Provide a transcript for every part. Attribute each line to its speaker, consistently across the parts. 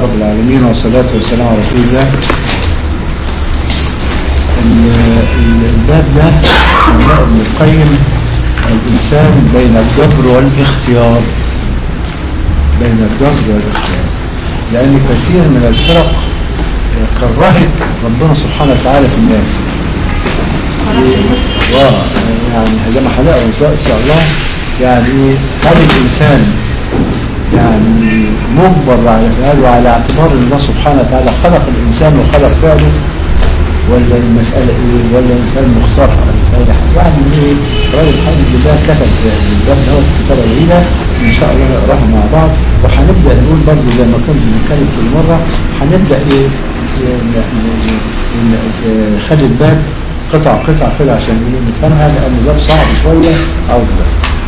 Speaker 1: رب العالمين والصلاة والسلام على رسول الله ال- الباب ده سماه ابن القيم الإنسان بين الجبر والاختيار بين الجبر والاختيار لأن كثير من الفرق كرهت ربنا سبحانه وتعالى في الناس اه يعني زي ما هنقرا ان شاء الله يعني هل الانسان يعني مجبر على فعله على اعتبار ان الله سبحانه وتعالى خلق الانسان وخلق فعله ولا المسألة ايه ولا الانسان مختار على المسألة يعني ايه راجل الحمد لله كتب الباب دوت كتابة جديدة ان شاء الله نقراها مع بعض وهنبدأ نقول برضه زي ما كنت بنتكلم كل مرة هنبدأ ايه ن- ن- ن- نخلي الباب قطع قطع كده عشان ايه نفهمها لان الباب صعب شوية او ده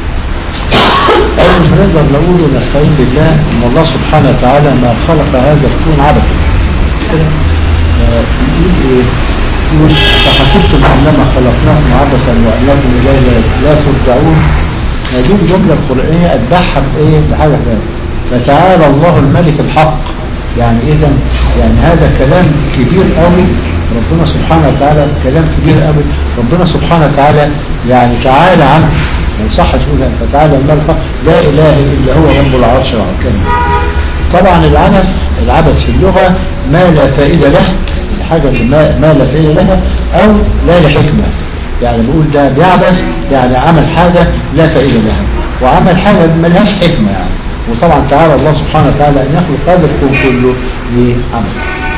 Speaker 1: أول ما نقدر نقول ونستعين بالله إن الله سبحانه وتعالى ما خلق هذا الكون عبثا كده آه، يقول إيه؟ يقول فحسبتم أنما خلقناكم عبثا وأنكم إلينا لا ترجعون هذه الجملة القرآنية أتبعها بإيه؟ بحاجة ثانية فتعالى الله الملك الحق يعني إذا يعني هذا كلام كبير قوي ربنا سبحانه وتعالى كلام كبير قوي ربنا سبحانه وتعالى يعني تعالى عنه ما يصحش يقول فتعالى الملك لا إله إلا هو رب العرش العظيم طبعا العبث العبث في اللغة ما لا فائدة له الحاجة اللي ما, ما لا فائدة لها أو لا لحكمة يعني بقول ده بيعبث يعني عمل حاجة لا فائدة لها وعمل حاجة ما لهاش حكمة يعني وطبعا تعالى الله سبحانه وتعالى أن يخلق هذا الكون كله لعمل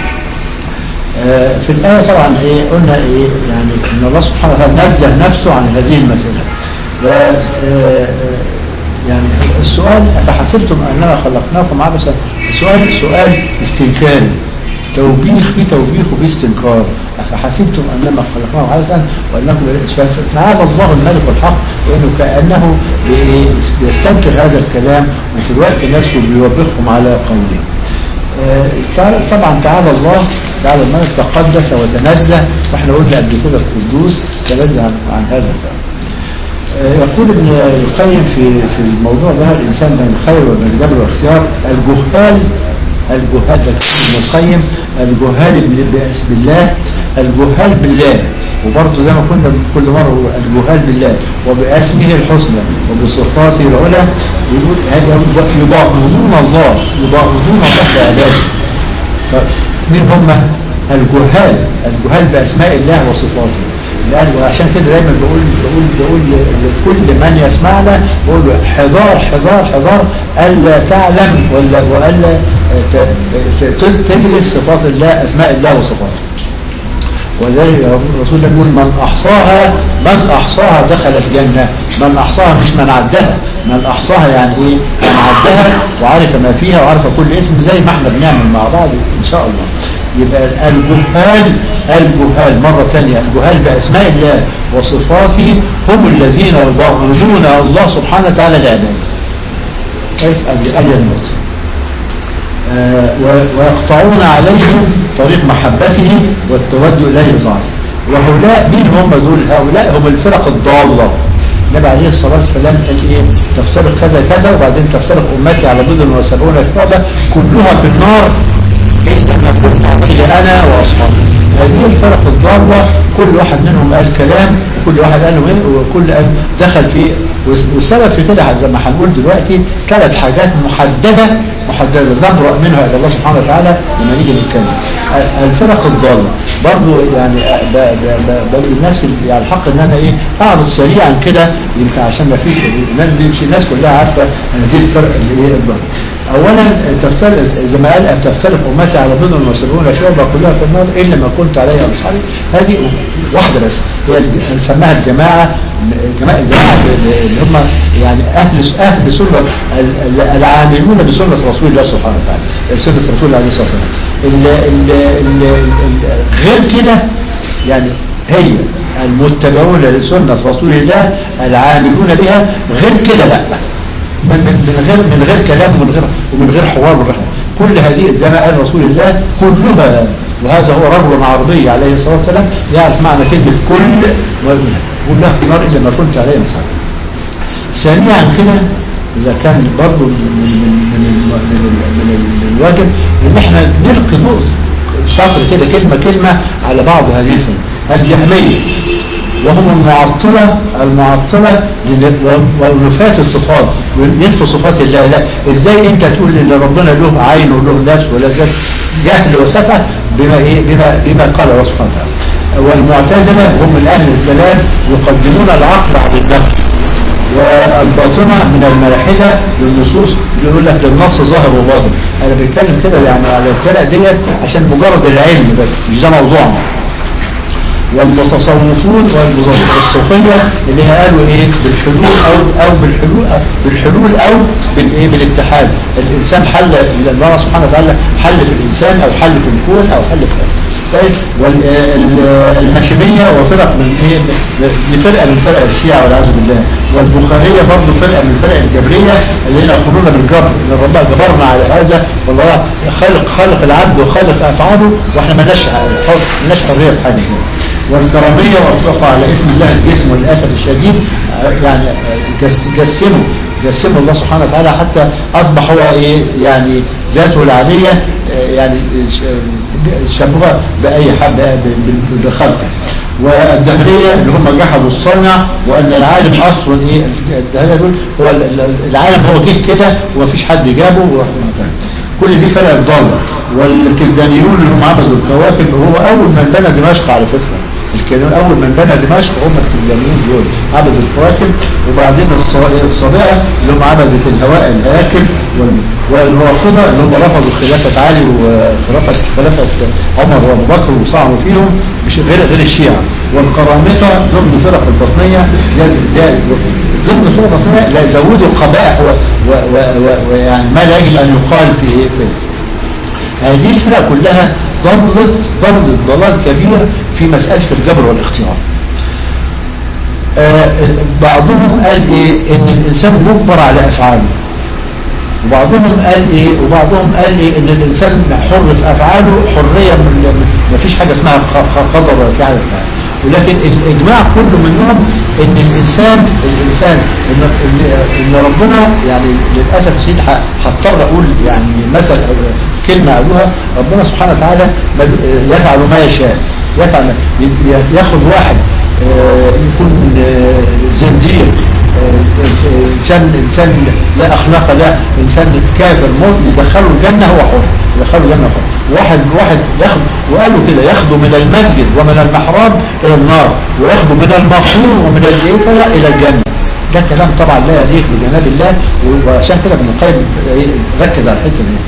Speaker 1: آه، في الآية طبعا إيه قلنا إيه يعني إن الله سبحانه وتعالى نزه نفسه عن هذه المسألة و آه، يعني السؤال أفحسبتم أننا خلقناكم عبثا السؤال سؤال استنكاري توبيخ في توبيخ وفي استنكار أفحسبتم أنما خلقناكم عبثا وأنكم تعالى الله الملك الحق وأنه كأنه بي- بيستنكر هذا الكلام وفي الوقت نفسه بيوبخكم على قوله آه، تعالى- طبعا تعالى الله تعالى الملك تقدس وتنزه واحنا قلنا قبل كده القدوس تنزه عن, عن هذا الفعل آه، يقول ابن القيم في في الموضوع ده الانسان بين الخير وبين الجبر والاختيار الجهال الجهال ده ابن القيم الجهال بال- باسم الله الجهال بالله وبرضه زي ما كنا كل مرة الجهال بالله وباسمه الحسنى وبصفاته العلى يقول هذا يضاهدون الله يضاهدون الله بعباده طب مين هم الجهال الجهال بأسماء الله وصفاته لأن وعشان كده دايما بقول بقول بقول لكل من يسمعنا بقول له حذار حذار حذار ألا تعلم ولا وألا ت- ت- تدرس صفات الله أسماء الله وصفاته ولذلك الرسول يقول من أحصاها من أحصاها دخل الجنة من أحصاها مش من عدها من أحصاها يعني إيه من عدها وعرف ما فيها وعرف كل اسم زي ما احنا بنعمل مع بعض إن شاء الله يبقى الجهال الجهال مرة ثانية الجهال بأسماء الله وصفاته هم الذين يضاهدون الله سبحانه وتعالى لعباده كيف أدي النقطة آه، و- ويقطعون عليهم طريق محبته والتوجه إليه ضعف وهؤلاء مين هم دول هؤلاء هم الفرق الضالة النبي عليه الصلاة والسلام قال ايه تفترق كذا كذا وبعدين تفترق أمتي على بضع وسبعون شعبة كلها في النار إلا ما كنت عليه أنا وأصحابي هذه الفرق الضالة كل واحد منهم قال كلام وكل واحد قال ايه وكل قال دخل في والسبب في كده زي ما هنقول دلوقتي ثلاث حاجات محددة محددة نبرأ منها إلى الله سبحانه وتعالى لما نيجي نتكلم الفرق الضالة برضو يعني ب- ب- ب- بدي نفسي يعني الحق ان انا ايه اعرض سريعا كده يمكن عشان ما فيش الناس بيمشي الناس كلها عارفة هذه الفرق اللي هي الضالة اولا تفترق زي ما قال تفترق امتي على بضع وسبعون شعبة كلها في النار الا ما كنت عليه اصحابي هذه واحدة بس هي الج- نسميها الجماعة جماعة الجماعة اللي هم يعني اهل اهل سنة ال- ال- العاملون بسنة رسول الله سبحانه وتعالى سنة رسول الله عليه الصلاة والسلام ال- ال- ال- ال- غير كده يعني هي المتبعون لسنة رسول الله العاملون بها غير كده لا من, من, من غير من غير كلام ومن غير ومن غير حوار ومن غير كل هذه كما قال رسول الله كلها وهذا هو رجل عربي عليه الصلاة والسلام يعرف معنى كلمة كل وكلها في النار إلا ما كنت عليه مسعى ثانيا كده إذا كان برضه من من من ال- من, ال- من, ال- من الواجب إن إحنا نلقي ضوء سطر كده كلمة كلمة على بعض هذه الفن الجهمية وهم المعطلة المعطلة لل- ونفاة الصفات ينفوا صفات الله لا ازاي انت تقول ان ربنا له عين وله نفس ولا ذات جهل وسفه بما ايه بما بما قال الله سبحانه وتعالى والمعتزلة هم من اهل الكلام يقدمون العقل على النقل والباطنة من الملاحدة للنصوص يقول لك للنص ظاهر وباطن انا بتكلم كده يعني على الفرق ديت عشان مجرد العلم بس مش ده موضوعنا والمتصوفون والصوفية اللي هي قالوا ايه بالحلول او او بالحلول أو بالحلول او بالايه بالاتحاد الانسان حل الله سبحانه وتعالى حل في الانسان او حل في الكون او حل في طيب والماشمية وفرق من ايه دي فرقة من فرق الشيعة والعياذ بالله والبخارية برضه فرقة من فرق الجبرية الذين يقولون بالجبر ان ربنا جبرنا على هذا والله خالق خالق العبد وخالق افعاله واحنا مالناش مالناش حرية في حاجة والكرامية واطلقوا على اسم الله الجسم وللاسف الشديد يعني جس- جسموا جسمه الله سبحانه وتعالى حتى أصبح هو إيه يعني ذاته العادية آه، يعني ش- شبهه بأي حد بخلقه والدهرية اللي هم جحدوا الصنع وأن العالم أصلا إيه الدهرية دول هو ال- ال- العالم هو جه كده ومفيش حد جابه ورحمة الله كل دي فرق ضالة والكلدانيون اللي هم عبدوا الكواكب هو أول من بنى دمشق على فكرة الكلام أول من بنى دمشق هم الكلدانيين دول عبدوا الكواكب وبعدين الص- الصابئة اللي هم عبدة الهواء الآكل وال- والرافضة اللي هم رفضوا خلافة علي ورفض خلافة عمر وأبو بكر وصعدوا فيهم مش غير غير الشيعة والقرامطة ضمن فرق البطنية زاد زاد ضمن فرق البطنية لا زودوا القبائح و- و- و- و- ويعني ما لا يجب أن يقال في إيه في هذه الفرق كلها ضلت ضلت ضلال كبير في مسألة الجبر والاختيار آه، بعضهم قال ايه ان الانسان مجبر على افعاله وبعضهم قال ايه وبعضهم قال ايه ان الانسان حر في افعاله حرية من ما فيش حاجة اسمها ق- ق- قدر ولا في حاجة اسمها ولكن الاجماع كله منهم ان الانسان الانسان ان, إن, إن ربنا يعني للاسف الشديد ه- هضطر اقول يعني مثل أو كلمة قالوها ربنا سبحانه وتعالى ما- يفعل ما يشاء يفعل ما- ي- ياخد واحد آه، يكون آه، زنديق آه، انسان انسان لا اخلاق له انسان كافر موت يدخله الجنه هو حر يدخله الجنه حر واحد واحد ياخد وقالوا كده ياخده من المسجد ومن المحراب الى النار وياخده من المقصور ومن الايتة الى الجنه ده كلام طبعا لا يليق بجناب الله وعشان كده ابن القيم ركز على الحته دي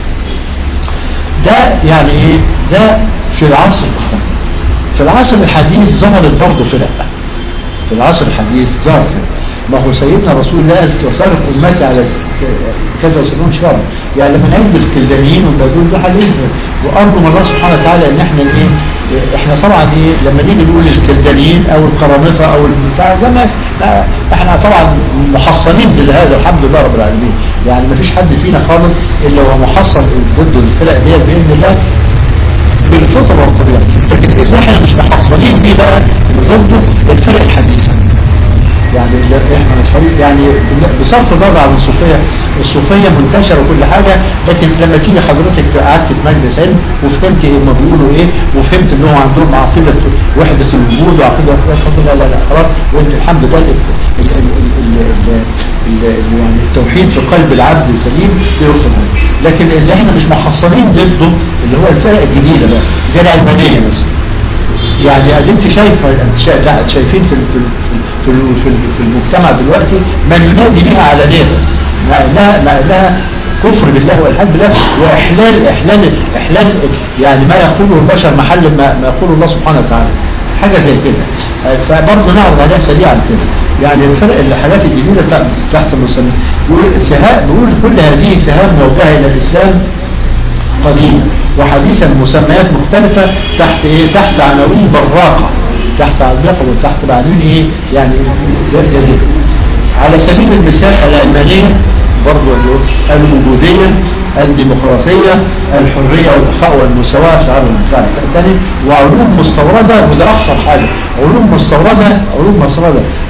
Speaker 1: ده يعني ايه ده في العصر الأخير. في العصر الحديث ظهرت برضه فرق في العصر الحديث ظهر فرق ما هو سيدنا رسول الله قال تفرق امتي على كذا وسبعون شهر يعني لما نقول بالكلدانيين والبدون ده حاليا وارجو من الله سبحانه وتعالى ان احنا ايه احنا طبعا ايه لما نيجي نقول الكلدانيين او القرامطه او البتاع زي ما لا، احنا طبعا محصنين بهذا الحمد لله رب العالمين يعني ما فيش حد فينا خالص الا هو محصن ضد الفرق ديت باذن الله بالفطرة والطبيعة لكن اللي احنا مش محصلين بيه بقى ضده الفرق الحديثة يعني اللي احنا مش فريق يعني بصرف النظر عن الصوفية الصوفية منتشرة وكل حاجة لكن لما تيجي حضرتك قعدت في مجلس علم وفهمت ايه هم بيقولوا ايه وفهمت ان هو عندهم عقيدة وحدة الوجود وعقيدة وحدة لا لا لا خلاص وانت الحمد لله ال- ال- ال- ال- ال- ال- ال- يعني التوحيد في قلب العبد سليم بيوصل هذا لكن اللي احنا مش محصنين ضده اللي هو الفرق الجديدة بقى زي العلمانية مثلا يعني ادي انت شايفه انت شايف لا شايفين في ال- في ال- في ال- في ال- في المجتمع دلوقتي من ينادي بها علانية مع انها مع انها كفر بالله والحد بالله واحلال احلال احلال يعني ما يقوله البشر محل ما, ما يقوله الله سبحانه وتعالى حاجة زي كده فبرضه نعرض عليها سريعا كده يعني الفرق الحاجات الجديدة تحت- تحت المسمى يقول سهام بيقول كل هذه سهام موجهة الى الاسلام قديمة وحديثا مسميات مختلفة تحت ايه تحت عناوين براقة تحت علاقة وتحت بعدين ايه يعني جزيرة على سبيل المثال العلمانية برضو الوجودية الديمقراطية الحرية والأخاء والمساواة شعار المدفع الثاني وعلوم مستوردة وده أخطر حاجة علوم مستوردة علوم مستوردة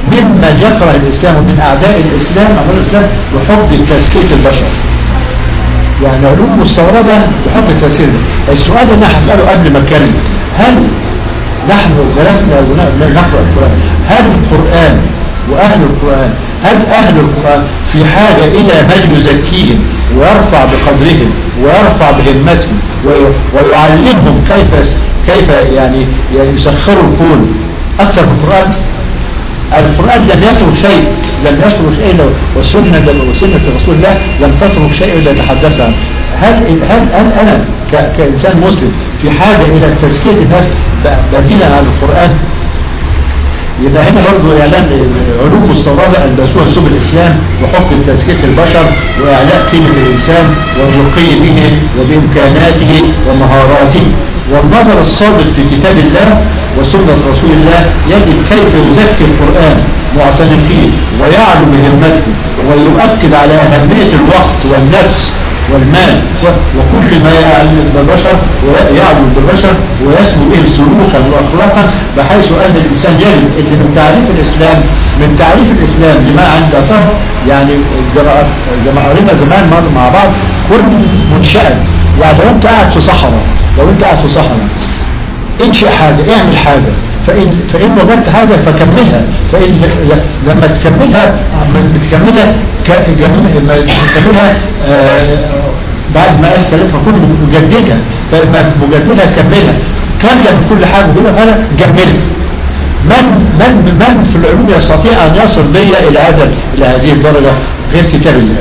Speaker 1: ممن يكره الإسلام ومن أعداء الإسلام أعداء الإسلام بحب تزكية البشر يعني علوم مستوردة بحب التفسير ده السؤال اللي انا هسأله قبل ما اتكلم هل نحن درسنا نقرأ القرآن هل القرآن وأهل القرآن هل أهل القرآن في حاجة إلى من يزكيهم ويرفع بقدرهم ويرفع بهمتهم ويعلمهم كيف كيف يعني يسخروا الكون أكثر من القرآن القرآن لم يترك شيء لم يترك شيء إلا والسنة وسنة رسول الله لم تترك شيء إلا تحدث عنه هل هل هل أنا كإنسان مسلم في حاجة إلى تزكية الناس بديلا عن القرآن يبقى هنا برضه إعلان علوم مستوردة ألبسوها سبل الإسلام وحكم تزكية البشر وإعلاء قيمة الإنسان والرقي به وبإمكاناته ومهاراته والنظر الصادق في كتاب الله وسنة رسول الله يجد كيف يزكي القرآن معتنقين ويعلو بهمته ويؤكد على أهمية الوقت والنفس والمال وكل ما يعلم بالبشر ويعلم بالبشر ويسمو به سلوكا واخلاقا بحيث ان الانسان يجد ان من تعريف الاسلام من تعريف الاسلام لما عند طه يعني زي ما قرينا زمان مرة مع بعض كل منشأ يعني لو انت قاعد في صحراء لو انت قاعد في صحراء انشئ حاجة اعمل حاجة فإن, فإن وجدت حاجة فكملها فإن لما تكملها بتكملها لما تكملها آه بعد ما قال كلام فكل مجددها فلما مجددها كملها كاملة بكل حاجة بيقول أنا جملها من من من في العلوم يستطيع أن يصل بي إلى هذا إلى هذه الدرجة غير كتاب الله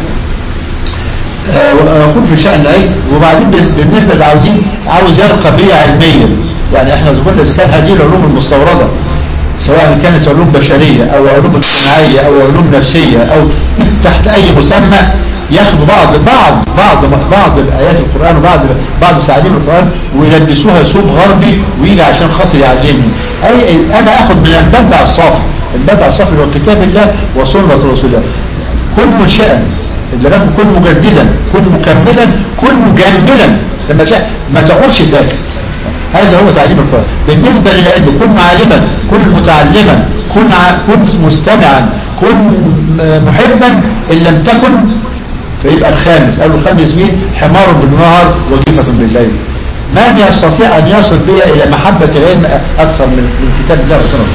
Speaker 1: وأقول في شأن العلم وبعدين بالنسبة للعاوزين عاوز يرقى بي علميا يعني احنا قلنا اذا كان هذه العلوم المستوردة سواء كانت علوم بشرية او علوم اجتماعية او علوم نفسية او تحت اي مسمى ياخدوا بعض بعض بعض بعض ايات القرآن وبعض بعض تعليم القرآن ويلبسوها ثوب غربي ويجي عشان خاطر يعلمني اي انا اخد من المبدع الصافي المبدع الصافي اللي هو كتاب الله وسنة رسول الله كن منشأ اللي لازم كن مجددا كن مكملا كن مجملا لما جاء ما تقولش ساكت هذا هو تعليم القرآن بالنسبة للعلم كن عالما كن متعلما كن كن مستمعا كن محبا إن لم تكن فيبقى الخامس قالوا الخامس مين حمار بالنهار وجيفة بالليل من يستطيع أن يصل بي إلى محبة العلم أكثر من من كتاب الله وسنة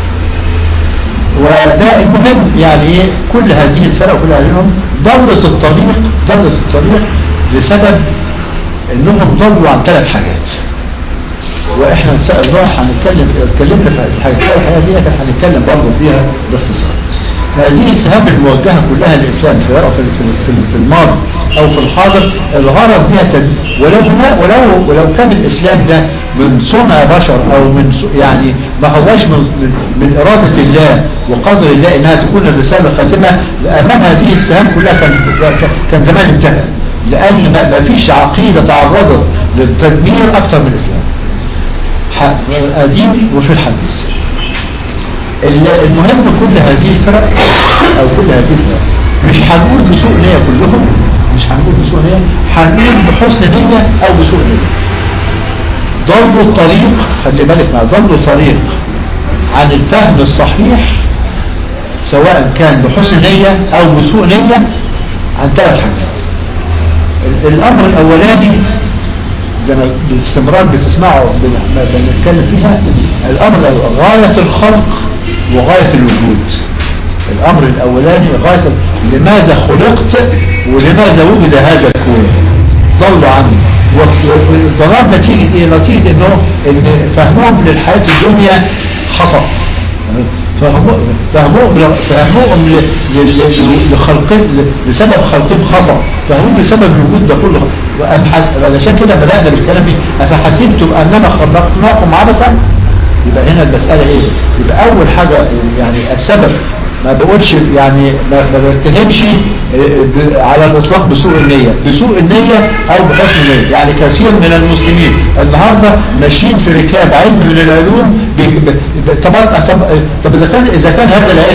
Speaker 1: وده المهم يعني ايه كل هذه الفرق وكل هذه دورة الطريق دورة الطريق لسبب انهم ضلوا عن ثلاث حاجات واحنا ان شاء الله هنتكلم اتكلمنا في الحاجات الحياه دي لكن هنتكلم برضه فيها باختصار هذه السهام الموجهه كلها للاسلام سواء في في في الماضي او في الحاضر الغرض بها تد... ولو ولو ولو كان الاسلام ده من صنع بشر او من يعني ما هواش من, من, من اراده الله وقدر الله انها تكون الرساله خاتمه امام هذه السهام كلها كان كان زمان انتهى لان ما فيش عقيده تعرضت للتدمير اكثر من الاسلام القديم وفي الحديث المهم كل هذه الفرق او كل هذه الفرق مش هنقول بسوء نية كلهم مش هنقول بسوء نية هنقول بحسن نية او بسوء نية ضرب الطريق خلي بالك مع ضرب الطريق عن الفهم الصحيح سواء كان بحسن نية او بسوء نية عن ثلاث حاجات الامر الاولاني ده انا باستمرار بتسمعه بنتكلم فيها الامر غاية الخلق وغاية الوجود الامر الاولاني غاية لماذا خلقت ولماذا وجد هذا الكون ضلوا عنه والضلال نتيجة ايه نتيجة انه ان فهمهم للحياة الدنيا خطأ فهمهم فهمهم فهمهم لخلقهم لسبب خلقهم خطأ فهم لسبب الوجود ده كله علشان كده بدأنا بالكلام فيه أفحسبتم أنما خلقناكم عبثا يبقى هنا المسألة ايه يبقى أول حاجة يعني السبب ما بقولش يعني ما بتهمش على الإطلاق بسوء النية بسوء النية أو بحسن النية يعني كثير من المسلمين النهاردة ماشيين في ركاب علم من العلوم طب طب إذا كان إذا كان هذا العلم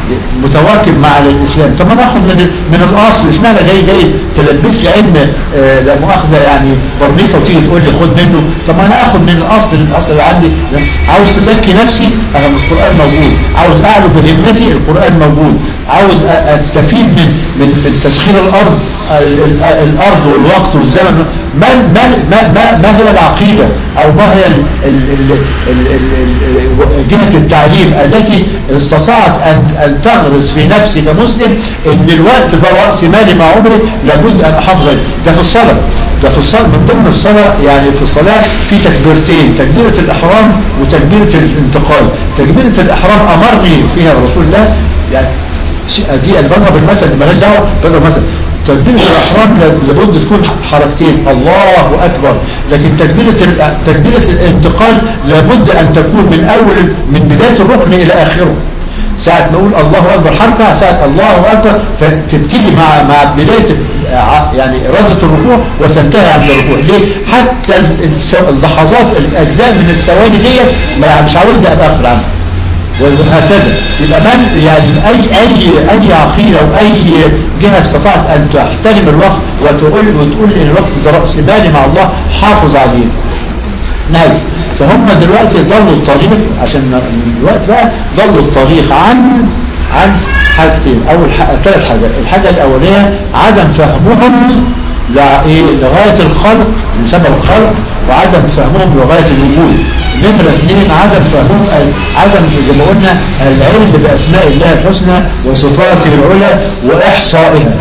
Speaker 1: متواكب مع الاسلام طب ما ناخد من من الاصل اشمعنى جاي جاي تلبس لي علم آه، لا مؤاخذه يعني برميطه وتيجي تقول لي خد منه طب ما انا اخد من الاصل الاصل اللي عندي عاوز تزكي نفسي انا القران موجود عاوز اعلو بهمتي القران موجود عاوز أ- استفيد من من من تسخير الارض ال- ال- الارض والوقت والزمن ما ما ما ما, ما هي العقيده او ما هي ال- ال- ال- ال- ال- ال- جهه التعليم التي استطاعت ان ان تغرس في نفسي كمسلم ان الوقت ده راس مالي مع عمري لابد ان احافظ عليه ده في الصلاه ده في الصلاة من ضمن الصلاة يعني في الصلاة في تكبيرتين تكبيرة الإحرام وتكبيرة الانتقال تكبيرة الإحرام أمرني فيها رسول الله يعني ش- دي أنا بضرب المثل دي مالهاش دعوة بضرب مثل تكبيرة الإحرام ل- لابد تكون حركتين الله أكبر لكن تكبيرة ال- تكبيرة الانتقال لابد أن تكون من أول من بداية الركن إلى آخره ساعة ما أقول الله أكبر حركة ساعة الله أكبر فتبتدي مع مع بداية ع- يعني إرادة الركوع وتنتهي عند الركوع ليه؟ حتى ال- الس- اللحظات الأجزاء من الثواني ديت ما مش عاوزني أبقى أغفل عنها وهكذا يبقى من يعني أي أي أي عقيدة أو أي جهة استطاعت أن تحترم الوقت وتقول وتقول إن الوقت ده رأس مالي مع الله حافظ عليه نعم فهم دلوقتي ضلوا الطريق عشان الوقت بقى ضلوا الطريق عن عن حاجتين اول حاجة ثلاث حاجات الحاجة الاولية عدم فهمهم لع- إيه؟ لغاية الخلق لسبب الخلق وعدم فهمهم لغاية الوجود نمرة اثنين عدم فهمهم ال- عدم زي ما قلنا العلم بأسماء الله الحسنى وصفاته العلى وإحصائها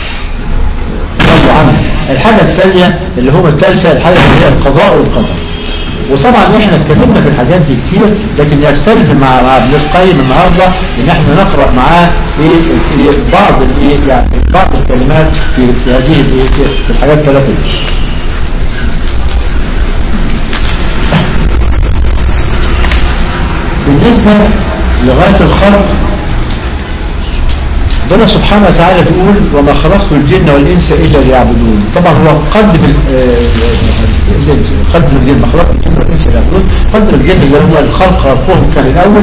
Speaker 1: رضوا عنها الحاجة الثانية اللي هو الثالثة الحاجة اللي هي القضاء والقدر وطبعا احنا اتكلمنا في الحاجات دي كتير لكن يستلزم مع مع ابن القيم النهارده ان احنا نقرا معاه ايه في بعض الايه يعني بعض الكلمات في في هذه الايه في في الحاجات الثلاثه دي. بالنسبه لغايه الخلق ربنا سبحانه وتعالى بيقول وما خلقت الجن والإنس إلا ليعبدون طبعا هو قدم ال- آه، الإنس قدم الجن ما خلقت الجن والإنس إلا ليعبدون قدم الجن اللي هو الخلق خلقهم كان الأول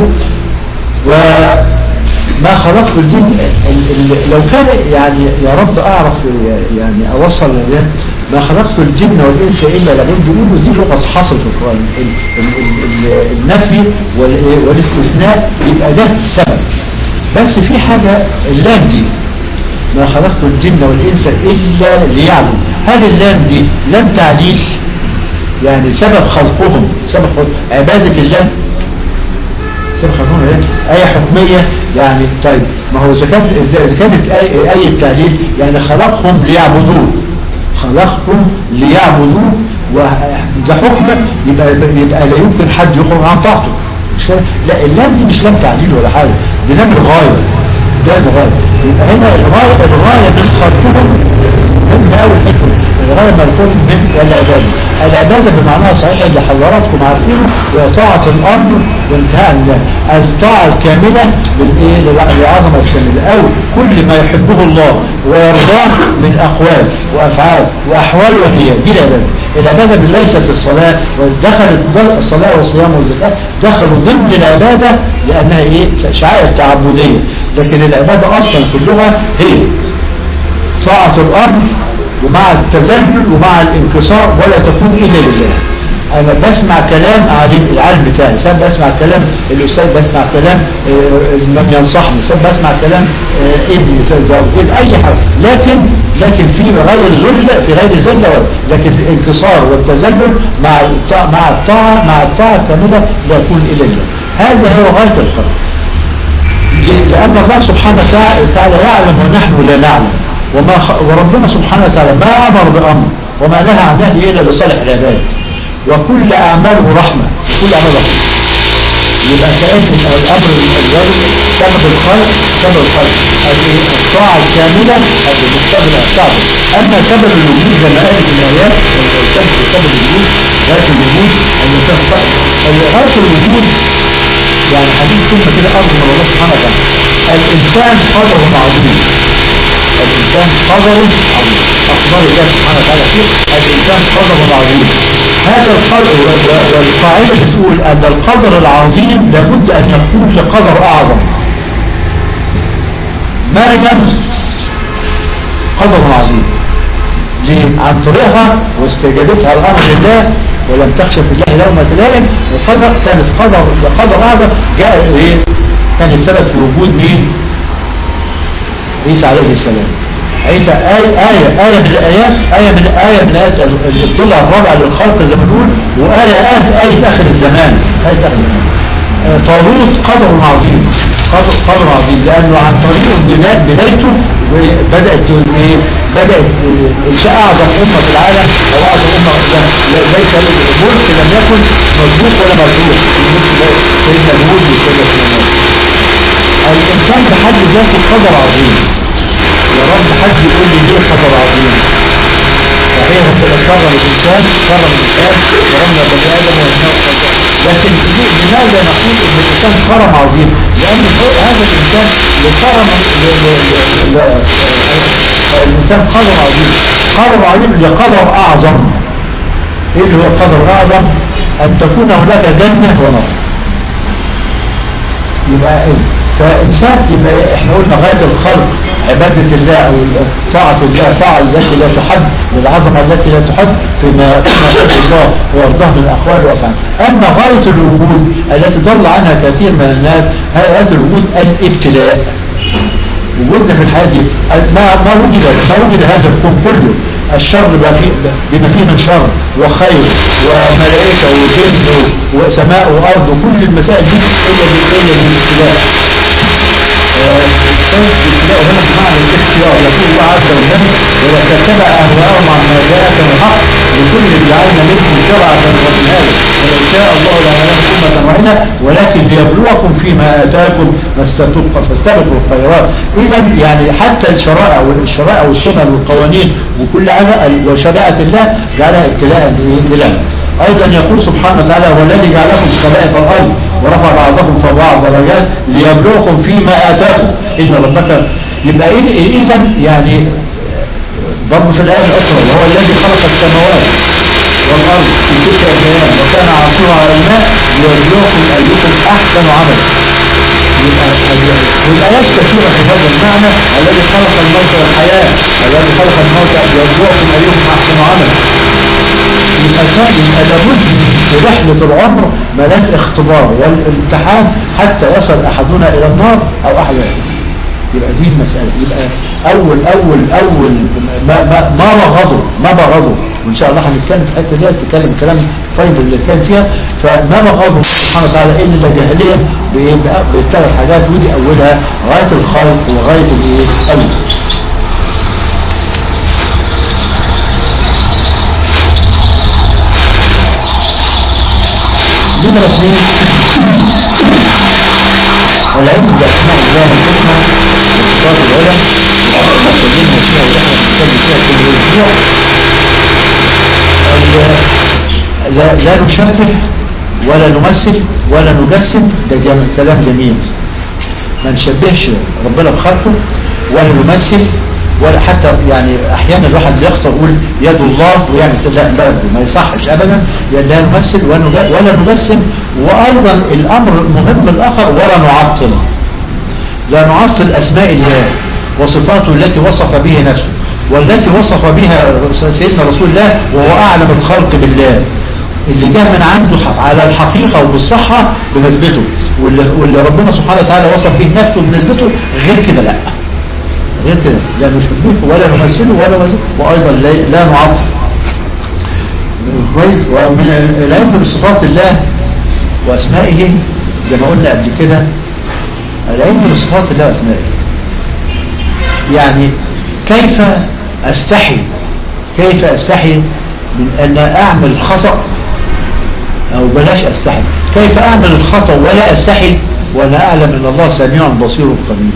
Speaker 1: وما خلقت الجن ال- ال- لو كان يعني يا رب أعرف يعني أوصل لده ما خلقت الجن والإنس إلا ليعبدون بيقولوا دي لغة حصر في القرآن ال- ال- ال- ال- النفي وال- والاستثناء يبقى ده السبب بس في حاجة اللام دي ما خلقت الجن والإنس إلا ليعبدوا هل اللام دي لام تعليل يعني سبب خلقهم سبب خلق عبادة الله سبب خلقهم إيه؟ آية حكمية يعني طيب ما هو إذا كانت إذا كانت آية آية تعليل يعني خلقهم ليعبدوه خلقهم ليعبدوه وده حكم يبقى يبقى لا يمكن حد يخرج عن طاعته مش كده؟ لا اللام دي مش لام تعليل ولا حاجة دي لام الغاية ده الغاية يبقى هنا الغاية الغاية من خلقهم هم أول حكم الغاية مرفوض من العبادة العبادة بمعناها صحيح اللي حضراتكم عارفينه هي طاعة الأمر وانتهاء الله الطاعة الكاملة للإيه للعظمة الكاملة أو كل ما يحبه الله ويرضاه من أقوال وأفعال وأحوال وهي دي العبادة العبادة ليست الصلاة ودخلت الصلاة والصيام والزكاة دخلوا ضمن العبادة لأنها إيه شعائر تعبدية لكن العبادة أصلا في اللغة هي طاعة الأمر ومع التذلل ومع الانكسار ولا تكون إلا لله أنا بسمع كلام عالم العالم بتاعي ساعات بسمع كلام الأستاذ بسمع كلام آه، من ينصحني ساعات بسمع كلام آه، ابني ساعات زوجي أي حاجة لكن لكن في غير ذل في غير ذل ولا- لكن الانكسار والتذلل مع الطاعة مع الطاعة مع الطاعة الكاملة لا يكون إلا لله هذا هو غاية الخلق لأن الله سبحانه وتعالى يعلم ونحن لا نعلم وما خ... وربنا سبحانه وتعالى ما أمر بأمر وما نهى عن نهي إلا لصالح العباد وكل أعماله رحمة كل أعماله رحمة يبقى كأن الأمر الواجب سبب الخلق سبب الخلق هذه الطاعة الكاملة هذه مقتضى الطاعة أما سبب الوجود زي ما قالت الآيات سبب سبب الوجود غاية الوجود الإنسان صح غاية الوجود يعني حديث كلمة كده أرض من الله سبحانه وتعالى الإنسان قدره عظيم الإنسان قدره عظيم أخبار الله سبحانه وتعالى فيه الإنسان قدره عظيم هذا القدر و- و- والقاعدة بتقول أن القدر العظيم لابد أن يكون لقدر أعظم مريم قدر عظيم ليه؟ عن طريقها واستجابتها الامر لله ولم تخشى في الله لومة لائم وقدر كانت قدر قدر اعظم جاء ايه كان السبب في وجود مين عيسى عليه السلام عيسى آية آية آية من الآيات آية من آية من آيات الضلع الرابع للخلق زي ما بنقول وآية آية آية آخر الزمان آية آخر الزمان آه، طالوت قدر عظيم قدر قدر عظيم لأنه عن طريق بنا- بدايته بدأت إيه بدأت آه، إنشاء أعظم أمة في العالم أو أعظم أمة لا- لا- ليس الملك لم يكن مظبوط ولا مرزوق الملك ده سيدنا داوود وسيدنا سليمان الإنسان بحد ذاته قدر عظيم يا رب حد يقول لي ليه قدر عظيم صحيح ربنا كرم الإنسان كرم الإنسان كرمنا بني آدم والناس لكن ليه- لماذا نقول إن الإنسان كرم عظيم لأن هو هذا الإنسان لكرم ل- ل- ل- ل- الإنسان قدر عظيم قدر عظيم لقدر أعظم إيه اللي هو قدر أعظم أن تكون هناك جنة ونار يبقى ايه فإنسان يبقى احنا قلنا غاية الخلق عبادة الله أو طاعة الله طاعة التي لا تحد والعظمة التي لا تحد فيما فيما يحب الله ويرضاه من الأقوال والأفعال أما غاية الوجود التي ضل عنها كثير من الناس غاية الوجود الابتلاء وجودنا في الحياة دي ما ما وجد ما وجد هذا الكون كله الشر بما فيه بما فيه من شر وخير وملائكة وجن وسماء وأرض وكل المسائل دي إلا إلا بالابتلاء الابتلاء هنا بمعنى الاختيار يقول الله عز وجل ولا تتبع أهواءهم عما جاءك من الحق لكل جعلنا منكم شرعة ومنهاجا ولو شاء الله لجعلكم أمة واحدة ولكن ليبلوكم فيما آتاكم ما استبقوا فاستبقوا الخيرات إذا يعني حتى الشرائع والشرائع والسنن والقوانين وكل هذا وشريعة الله جعلها ابتلاء لله أيضا يقول سبحانه وتعالى هو الذي جعلكم خلائف الأرض ورفع بعضكم فوق بعض درجات ليبلوكم فيما آتاكم إن ربك يبقى إذا يعني برضه في الآية الأخرى وهو الذي خلق السماوات والأرض في ستة أيام وكان عرشه على الماء ليبلوكم أيكم أحسن عملا يبقى والآيات كثيرة في هذا المعنى الذي خلق الموت والحياة الذي خلق الموت ليبلوكم أيكم أحسن عملا يبقى ثاني يبقى لابد في رحلة العمر ملاك اختبار والامتحان حتى يصل أحدنا إلى النار أو أحد يبقى دي المسألة يبقى أول أول أول ما ما ما بغضوا ما بغضوا وإن شاء الله هنتكلم في الحتة دي هنتكلم كلام طيب اللي كان فيها فما بغضوا سبحانه وتعالى إلا جاهلية بثلاث حاجات ودي أولها غاية الخلق وغاية الإيه؟ الأمر نمرة اثنين العلم بأسماء الله الحسنى وصفات العلم وأخذنا فيها ونحن نتكلم فيها كل أسبوع لا, لا نشبه ولا نمثل ولا نجسم ده جم... كلام جميل ما نشبهش ربنا بخلقه ولا نمثل ولا حتى يعني احيانا الواحد يخطر يقول يد الله ويعمل كده لا ما يصحش ابدا لا نمثل ولا نجسم وايضا الامر المهم الاخر ولا نعطل لا نعطل اسماء الله وصفاته التي وصف به نفسه والتي وصف بها سيدنا رسول الله وهو اعلم الخلق بالله اللي جاء من عنده على الحقيقة وبالصحة بنسبته واللي, واللي ربنا سبحانه وتعالى وصف به نفسه بنسبته غير كده لا غير كده لا نشبهه ولا نمثله ولا نمثله وأيضا لا, لا نعطل كويس ومن العلم بصفات الله وأسمائه زي ما قلنا قبل كده العلم بصفات الله وأسمائه يعني كيف أستحي كيف أستحي من أن أعمل خطأ أو بلاش أستحي كيف أعمل الخطأ ولا أستحي وأنا أعلم أن الله سميع بصير قدير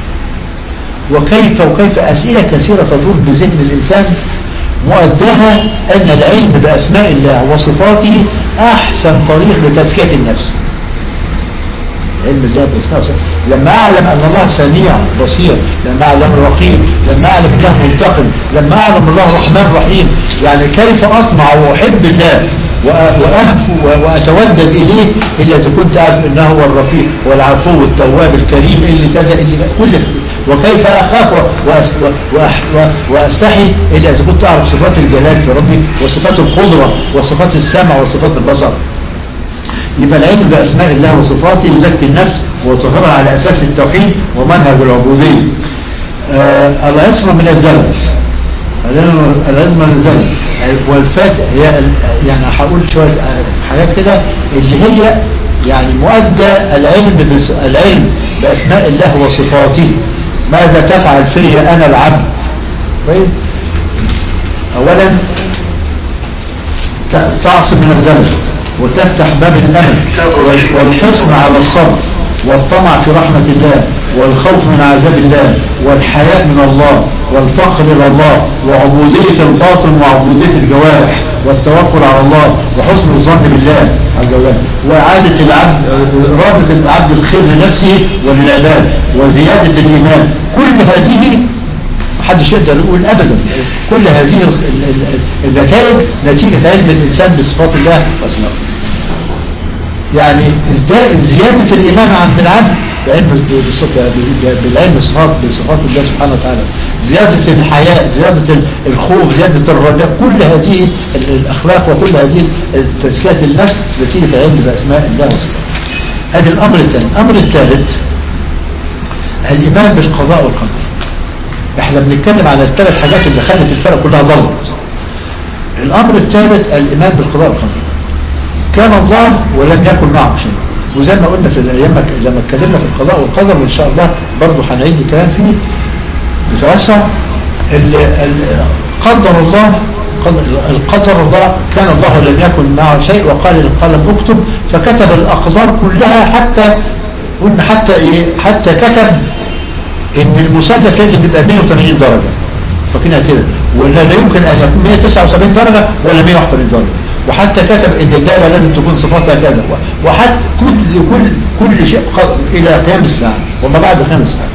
Speaker 1: وكيف وكيف أسئلة كثيرة تدور بذهن الإنسان مؤدها أن العلم بأسماء الله وصفاته أحسن طريق لتزكية النفس علم الله بأسماء وصفاته لما أعلم أن الله سميع بصير لما أعلم رقيب لما أعلم الله منتقم لما أعلم الله رحمن رحيم يعني كيف أطمع وأحب الله وأهفو وأتودد إليه إلا إذا كنت أعرف إنه هو الرفيق والعفو والتواب الكريم اللي كذا اللي كل وكيف أخاف وأس- و- وأح- و- وأستحي إلا إذا كنت أعرف صفات الجلال في ربي وصفات القدرة وصفات السمع وصفات البصر يبقى العلم بأسماء الله وصفاته يزكي النفس ويطهرها على أساس التوحيد ومنهج العبودية آه العصمة من الزلل العلم- العصمة من الزلل والفات هي ال- يعني هقول شوية آه، حاجات كده اللي هي يعني مؤدى العلم بس العلم بأسماء الله وصفاته ماذا تفعل في أنا العبد كويس أولا ت- تعصم من الزلل وتفتح باب الأمل وال- والحرص على الصبر والطمع في رحمة الله والخوف من عذاب الله والحياء من الله والفخر إلى الله وعبودية الباطن وعبودية الجوارح والتوكل على الله وحسن الظن بالله عز وجل وإعادة العبد إرادة العبد الخير لنفسه وللعباد وزيادة الإيمان كل هذه محدش يقدر يقول ابدا كل هذه الص- ال- ال- النتائج نتيجة علم الانسان بصفات الله واسمائه يعني ازداد زيادة الايمان عند العبد بعلم بصف- ب- بالعلم بصفات بصفات الله سبحانه وتعالى زيادة الحياء زيادة ال- الخوف زيادة الرجاء كل هذه ال- الاخلاق وكل هذه تزكية النفس نتيجة علم باسماء الله وصفاته هذا الامر الثاني الامر الثالث الايمان بالقضاء والقدر احنا بنتكلم على الثلاث حاجات اللي خلت الفرق كلها ضلت الامر الثالث الايمان بالقضاء والقدر كان الله ولم يكن معه شيء وزي ما قلنا في الايام لما اتكلمنا في القضاء والقدر وان شاء الله برضه هنعيد الكلام فيه بتوسع ال- ال- قدر الله قدر- القدر الله كان الله لم يكن معه شيء وقال للقلم اكتب فكتب الاقدار كلها حتى قلنا حتى ايه حتى كتب ان المثلث لازم يبقى 180 درجة فكنا كده ولا لا يمكن ان يكون 179 درجة ولا 181 درجة وحتى كتب ان الدائرة لازم تكون صفاتها كذا وحتى كل كل كل شيء قد- الى قيام الساعة وما بعد قيام الساعة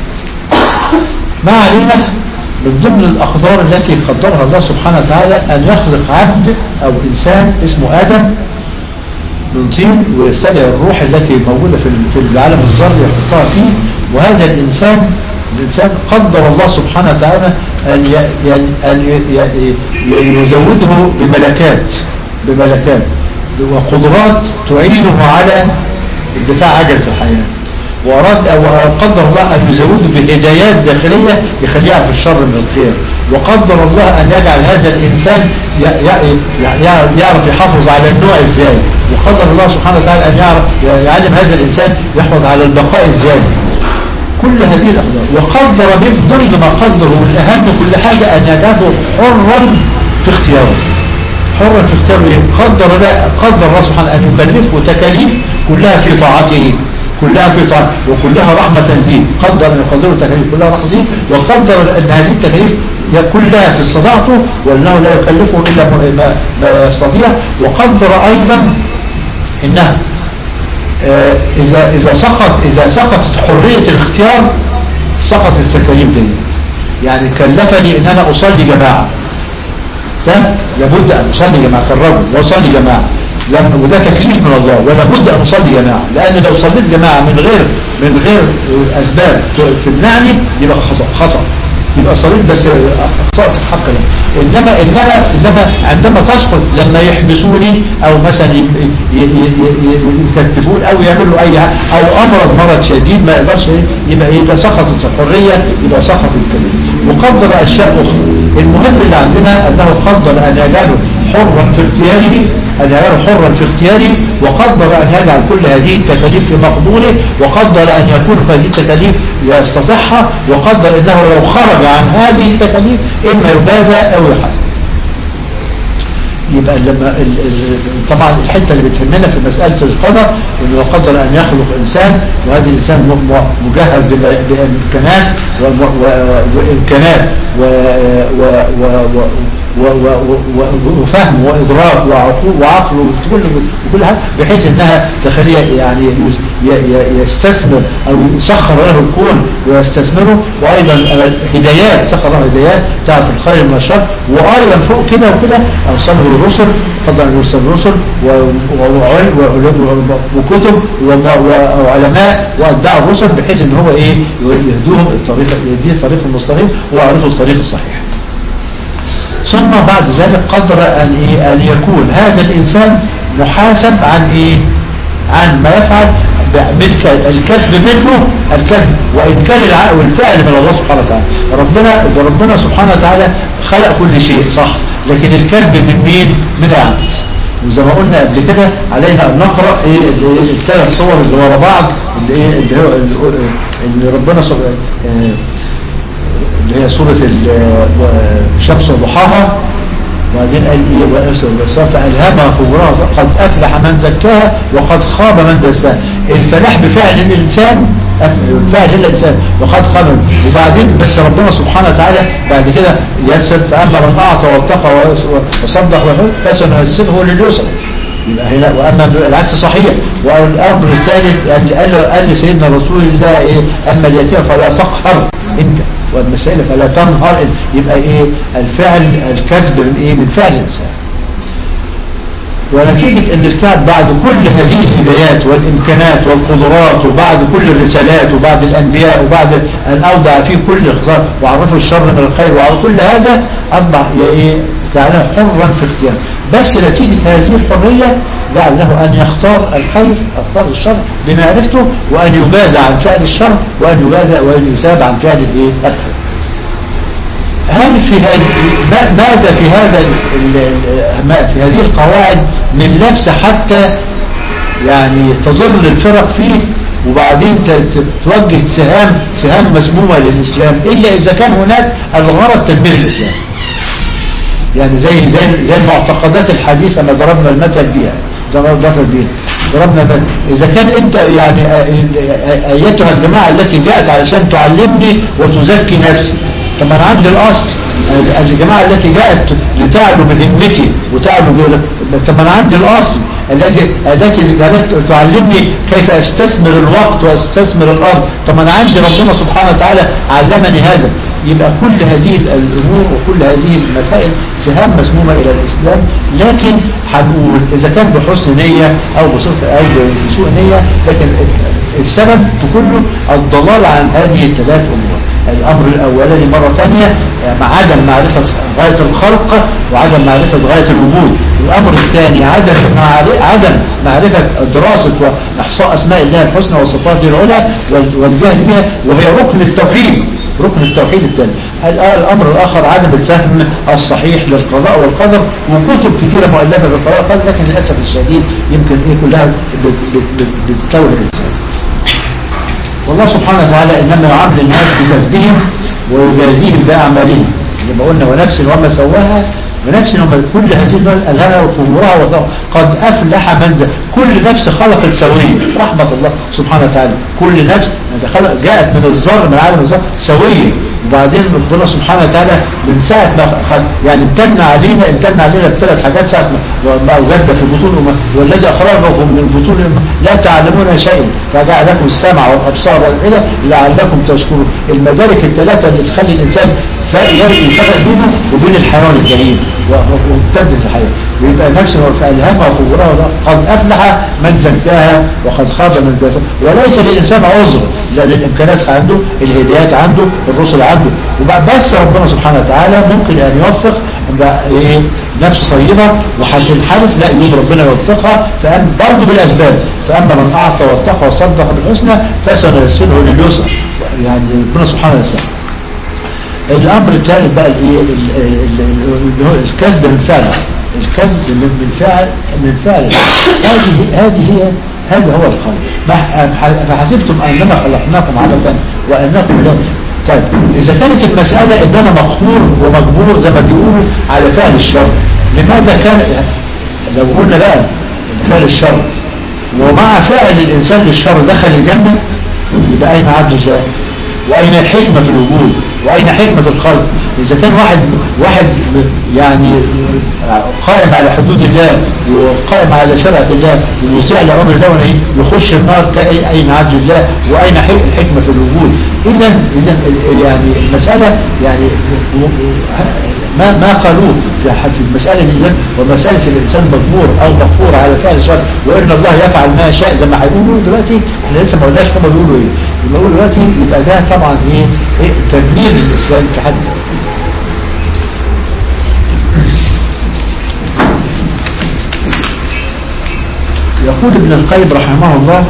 Speaker 1: ما علينا من ضمن الأقدار التي قدرها الله سبحانه وتعالى أن يخلق عبد أو إنسان اسمه آدم من طين ويستدعي الروح التي موجودة في في العالم الذري يحطها فيه وهذا الإنسان الإنسان قدر الله سبحانه وتعالى أن ي- ي- أن ي- ي- ي- يزوده بملكات بملكات وقدرات تعينه على الدفاع عجل في الحياة وأراد أو قدر الله أن يزوده بهدايات داخلية يخليه يعرف الشر من الخير وقدر الله أن يجعل هذا الإنسان ي- ي- ي- يعرف يحافظ على النوع إزاي وقدر الله سبحانه وتعالى أن يعرف يعلم هذا الإنسان يحفظ على البقاء إزاي كل هذه الأقدار وقدر من ضمن ما قدره والأهم كل حاجة أن يجعله حرا في اختياره حرا في اختياره إيه؟ قدر لا قدر الله سبحانه أن يكلفه تكاليف كلها في طاعته كلها في طاعته وكلها رحمة به قدر أن يقدره تكاليف كلها رحمة به وقدر أن هذه التكاليف هي كلها في استطاعته وأنه لا يكلفه إلا ما- ما ما يستطيع وقدر أيضا إنها آه، إذا إذا سقط إذا سقطت حرية الاختيار سقطت التكاليف دي يعني كلفني إن أنا أصلي جماعة ده لابد أن أصلي جماعة الرجل وأصلي جماعة لم- وده تكليف من الله ولابد أن أصلي جماعة لأن لو صليت جماعة من غير من غير آه، أسباب ت- تمنعني يبقى خطأ خطأ يبقى صليت بس أخطأت في حق الله إنما إنما إنما عندما تسقط لما يحبسوني أو مثلا ي- ي- ي- ي- يكتفون أو يعملوا أي حاجة أو أمرض مرض شديد ما يقدرش يبقى إذا سقطت الحرية يبقى سقط الكلمة وقدر أشياء أخرى المهم اللي عندنا أنه قدر أن يجعله حرا في اختياره أن يجعله حرا في اختياره وقدر أن يجعل كل هذه التكاليف في مقدوره وقدر أن يكون هذه التكاليف يستطيعها وقدر أنه لو خرج عن هذه التكاليف إما يبادى أو يحاسب يبقى لما ال- ال- طبعا الحته اللي بتهمنا في مساله القدر انه قدر ان يخلق انسان وهذا الانسان م- م- مجهز بال- بامكانات وم- و- وامكانات و- و- و- و- و- و- و- وفهم وإدراك وعقول وعقل وكل وكل حاجة بحيث انها تخليه يعني ي- ي- يستثمر او يسخر له الكون ويستثمره وايضا هدايات سخر له هدايات تعرف الخير من الشر وايضا فوق كده وكده ارسله الرسل فضل ان يرسل الرسل و- و- وعلم- وعلم- وكتب وم- وعلماء واتباع الرسل بحيث ان هو ايه يهدوهم الطريق يهديه الطريق المستقيم ويعرفوا الطريق الصحيح ثم بعد ذلك قدر أن, إيه أن يكون هذا الإنسان محاسب عن إيه عن ما يفعل ب- بالك- الكسب منه الكسب وإن كان الع- والفعل من الله سبحانه وتعالى ربنا ربنا سبحانه وتعالى خلق كل شيء صح لكن الكسب من مين من العبد وزي ما قلنا قبل كده علينا أن نقرأ إيه اللي- الثلاث صور اللي ورا بعض اللي إيه اللي هو اللي ربنا سبحانه اللي هي سورة ال- الشمس وضحاها وبعدين قال ايه والأمس والأسواق فألهمها فجورها قد أفلح من زكاها وقد خاب من دساها الفلاح بفعل الإنسان فعل الإنسان وقد خاب من- وبعدين بس ربنا سبحانه وتعالى بعد كده يسر فأما من أعطى واتقى ويس- وصدق وحسن فسنيسره لليسر يبقى هنا واما العكس صحيح والامر الثالث قال قال قال لسيدنا رسول الله ايه اما اليتيم فلا تقهر انت والمسائل فلا تنهر انت. يبقى ايه الفعل الكسب من ايه من فعل الانسان ونتيجة ان الكعب بعد كل هذه الهدايات والامكانات والقدرات وبعد كل الرسالات وبعد الانبياء وبعد ان اودع فيه كل الخير وعرفه الشر من الخير وعلى كل هذا اصبح يا ايه جعله حرا في اختياره بس نتيجة هذه الحرية جعل له ان يختار الخير اختار الشر بمعرفته وان يجازى عن فعل الشر وان يجازى وان يثاب عن فعل الايه الخير هل في هذه ما- ماذا في هذا ال- ال- ما- في هذه القواعد من لبس حتى يعني تضر الفرق فيه وبعدين ت- ت- توجه سهام سهام مسمومة للإسلام إلا إذا كان هناك الغرض تدمير الإسلام يعني زي زي زي المعتقدات الحديثة ما ضربنا المثل بيها ضربنا المثل بيها ضربنا مثل إذا كان أنت يعني آه، آه، أيتها الجماعة التي جاءت علشان تعلمني وتزكي نفسي طب أنا عندي الأصل آه، الجماعة التي جاءت لتعلو بذمتي وتعلو ب- طب أنا عندي الأصل التي التي جاءت تعلمني كيف استثمر الوقت واستثمر الأرض طب أنا عندي ربنا سبحانه وتعالى علمني هذا يبقى كل هذه الأمور وكل هذه المسائل سهام مسمومة إلى الإسلام لكن هنقول إذا كان بحسن نية أو بصوت أو بسوء نية لكن السبب في كله الضلال عن هذه الثلاث أمور الأمر الأولاني مرة ثانية مع عدم معرفة غاية الخلق وعدم معرفة غاية الوجود الأمر الثاني عدم معر- عدم معرفة دراسة وإحصاء أسماء الله الحسنى وصفاته العلى وال- والجهل بها وهي ركن التوحيد ركن التوحيد الثاني ال- الأمر الآخر عدم الفهم الصحيح للقضاء والقدر وكتب كثيرة مؤلفة في القضاء والقدر لكن للأسف الشديد يمكن إيه كلها بت- بت- بت- بتتوه الإنسان والله سبحانه وتعالى إنما يعامل الناس بكسبهم ويجازيهم بأعمالهم زي ما قلنا ونفس وما سواها ونفس وما كل هذه الناس ألهمها وفجورها وضعها قد أفلح من ذا كل نفس خلقت سوية رحمة الله سبحانه وتعالى كل نفس خلق جاءت من الذر من عالم الذر سوية وبعدين ربنا سبحانه وتعالى من ساعة ما خد يعني امتن علينا امتن علينا بثلاث حاجات ساعة ما- ما وجد في بطون أمه والذي أخرجكم من بطون أمه لا تعلمون شيئا فجعل لكم السمع والأبصار والعلم لعلكم تشكرون المدارك الثلاثة اللي تخلي الإنسان يفرق بينه وبين الحيوان الجليل وامتدت الحياة ويبقى نفس فألهمها فجورها قد أفلح من زكاها وقد خاب من دساها وليس للإنسان عذر لأن الإمكانات عنده الهدايات عنده الرسل عنده وبقى بس ربنا سبحانه وتعالى ممكن أن يوفق بقى إيه نفس طيبة وهتنحرف لا يجوز ربنا يوفقها فأم برضه بالأسباب فأما من أعطى واتقى وصدق بالحسنى فسنيسره لليسر يعني ربنا سبحانه وتعالى الامر الثالث بقى الايه ال- ال- ال- اللي هو الكسب من فعل الكسب من من فعل من فعل هذه هذه هي هذا هو الخلق ما- فحسبتم انما خلقناكم عبثا وانكم لا طيب اذا كانت المساله ان انا مقهور ومجبور زي ما بيقولوا على فعل الشر لماذا كان لو قلنا بقى فعل الشر ومع فعل الانسان للشر دخل الجنه يبقى اين عدل الله وأين الحكمة في الوجود وأين حكمة الخلق إذا كان واحد واحد يعني قائم على حدود الله وقائم على شرعة الله ويطيع لأمر الله ونهيه يخش النار كأي أين عبد الله وأين حق الحكمة في الوجود إذا إذا يعني المسألة يعني ما ما قالوه في ح- في المسألة دي إذن ومسألة الإنسان مجبور أو مغفور على فعل شر وإن الله يفعل ما يشاء زي ما هيقولوا دلوقتي احنا لسه ما قلناش هم بيقولوا إيه لما يقولوا دلوقتي يبقى ده طبعا إيه, إيه تدمير للإسلام في حد ذاته. يقول ابن القيم رحمه الله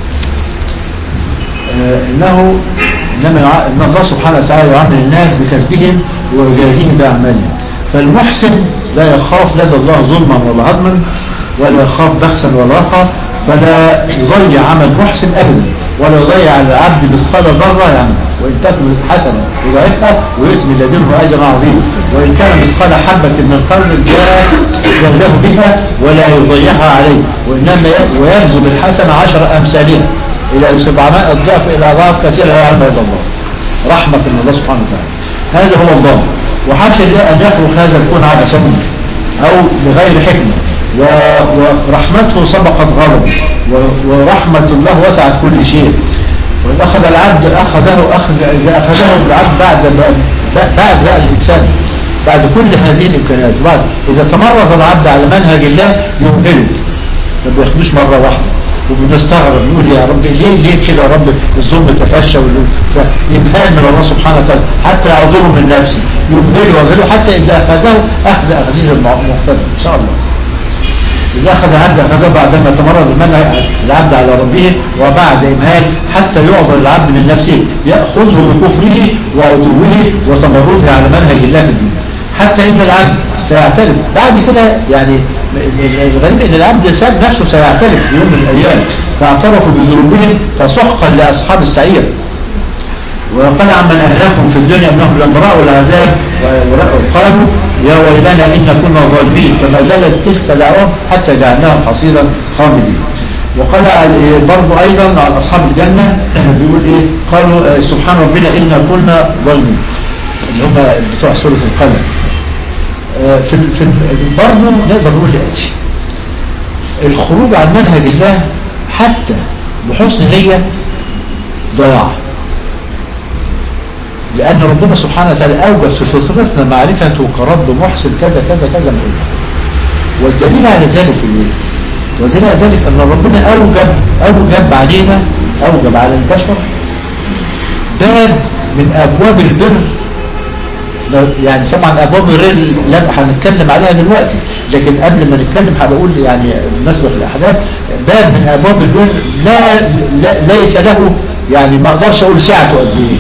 Speaker 1: آه، انه انما يع- ان الله سبحانه وتعالى يعامل الناس بكسبهم ويجازيهم باعمالهم فالمحسن لا يخاف لدى الله ظلما ولا هضما ولا يخاف بخسا ولا رفعا فلا يضيع عمل محسن ابدا ولا يضيع على العبد مثقال ذره يعني وان تكن حسنه يضاعفها ويؤتي من لدنه اجرا عظيما وان كان مثقال حبه من قرن جاء جازاه بها ولا يضيعها عليه وانما ي- ويجزم الحسنه عشر امثالها إلى 700 الضعف إلى أضعاف كثيرة لا يعلمها إلا الله رحمة من الله سبحانه وتعالى هذا هو الله وحاشا الله أن يخلق هذا الكون عبثا أو لغير حكمة و- ورحمته سبقت غضبه و- ورحمة الله وسعت كل شيء وإذا أخذ العبد أخذه أخذ إذا أخذه العبد بعد بعد بعد بقى الإنسان بعد كل هذه الإمكانيات بعد إذا تمرد العبد على منهج الله يمهله ما بياخدوش مرة واحدة وبنستغرب نقول يا رب ليه ليه كده يا رب الظلم تفشى يبهال من الله سبحانه وتعالى حتى يعذره من نفسه يبهله ويعذره حتى إذا أخذه أخذ أخذيز المقتدر إن شاء الله إذا أخذ العبد أخذه بعدما تمرد المنهج العبد على ربه وبعد إمهال حتى يعذر العبد من نفسه يأخذه بكفره وعدوه وتمرده على منهج الله في الدنيا حتى إن العبد سيعترف بعد كده يعني الغريب ان العبد ساب نفسه سيعترف في يوم من الايام فاعترفوا بذنوبهم فسحقا لاصحاب السعير وقال عمن اهلكم في الدنيا انهم لم راوا العذاب وقالوا يا ويلنا ان كنا ظالمين فما زالت تلك دعوهم حتى جعلناهم حصيرا خامدين وقال برضو ايضا على اصحاب الجنه بيقول ايه قالوا آه، سبحان ربنا انا كنا ظالمين اللي هم بتوع سوره القلم آه، في ال- في ال- برضه نقدر نقول الآتي الخروج عن منهج الله حتى بحسن نية ضياع لأن ربنا سبحانه وتعالى أوجد في فطرتنا معرفته كرب محسن كذا كذا كذا ما قلنا والدليل على ذلك ايه؟ والدليل على ذلك أن ربنا أوجب أوجب علينا أوجب على البشر باب من أبواب البر يعني طبعا ابواب الرزق لا هنتكلم عليها دلوقتي لكن قبل ما نتكلم هبقول يعني بالنسبه للاحداث باب من ابواب البر لا, لا ليس له يعني ما اقدرش اقول سعته قد ايه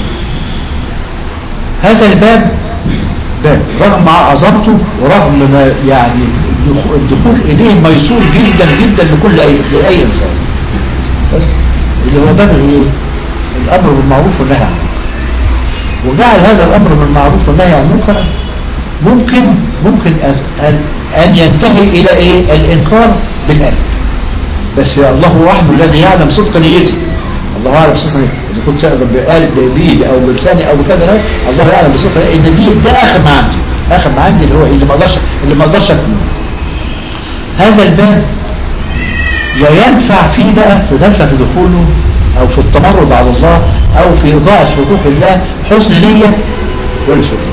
Speaker 1: هذا الباب باب رغم عظمته ورغم ما يعني الدخول- الدخول اليه ميسور جدا جدا لكل اي لاي انسان بس اللي هو باب الايه الامر بالمعروف والنهي عن المنكر وجعل هذا الأمر بالمعروف والنهي عن المنكر ممكن ممكن أن- أن أن ينتهي إلى إيه الإنكار بالقلب بس الله وحده الذي يعلم صدق نيتي الله يعلم صدق نيتي إذا كنت تقدر بقلب بيدي أو بلساني أو بكذا لا، الله يعلم بصدق نيتي إن دي ده آخر ما عندي آخر ما عندي اللي هو إيه؟ اللي ما أقدرش اللي ما أقدرش أكمله هذا الباب لا ينفع فيه بقى في نفع في دخوله او في التمرد على الله او في اضاعة حقوق الله حسن نية ولا سوء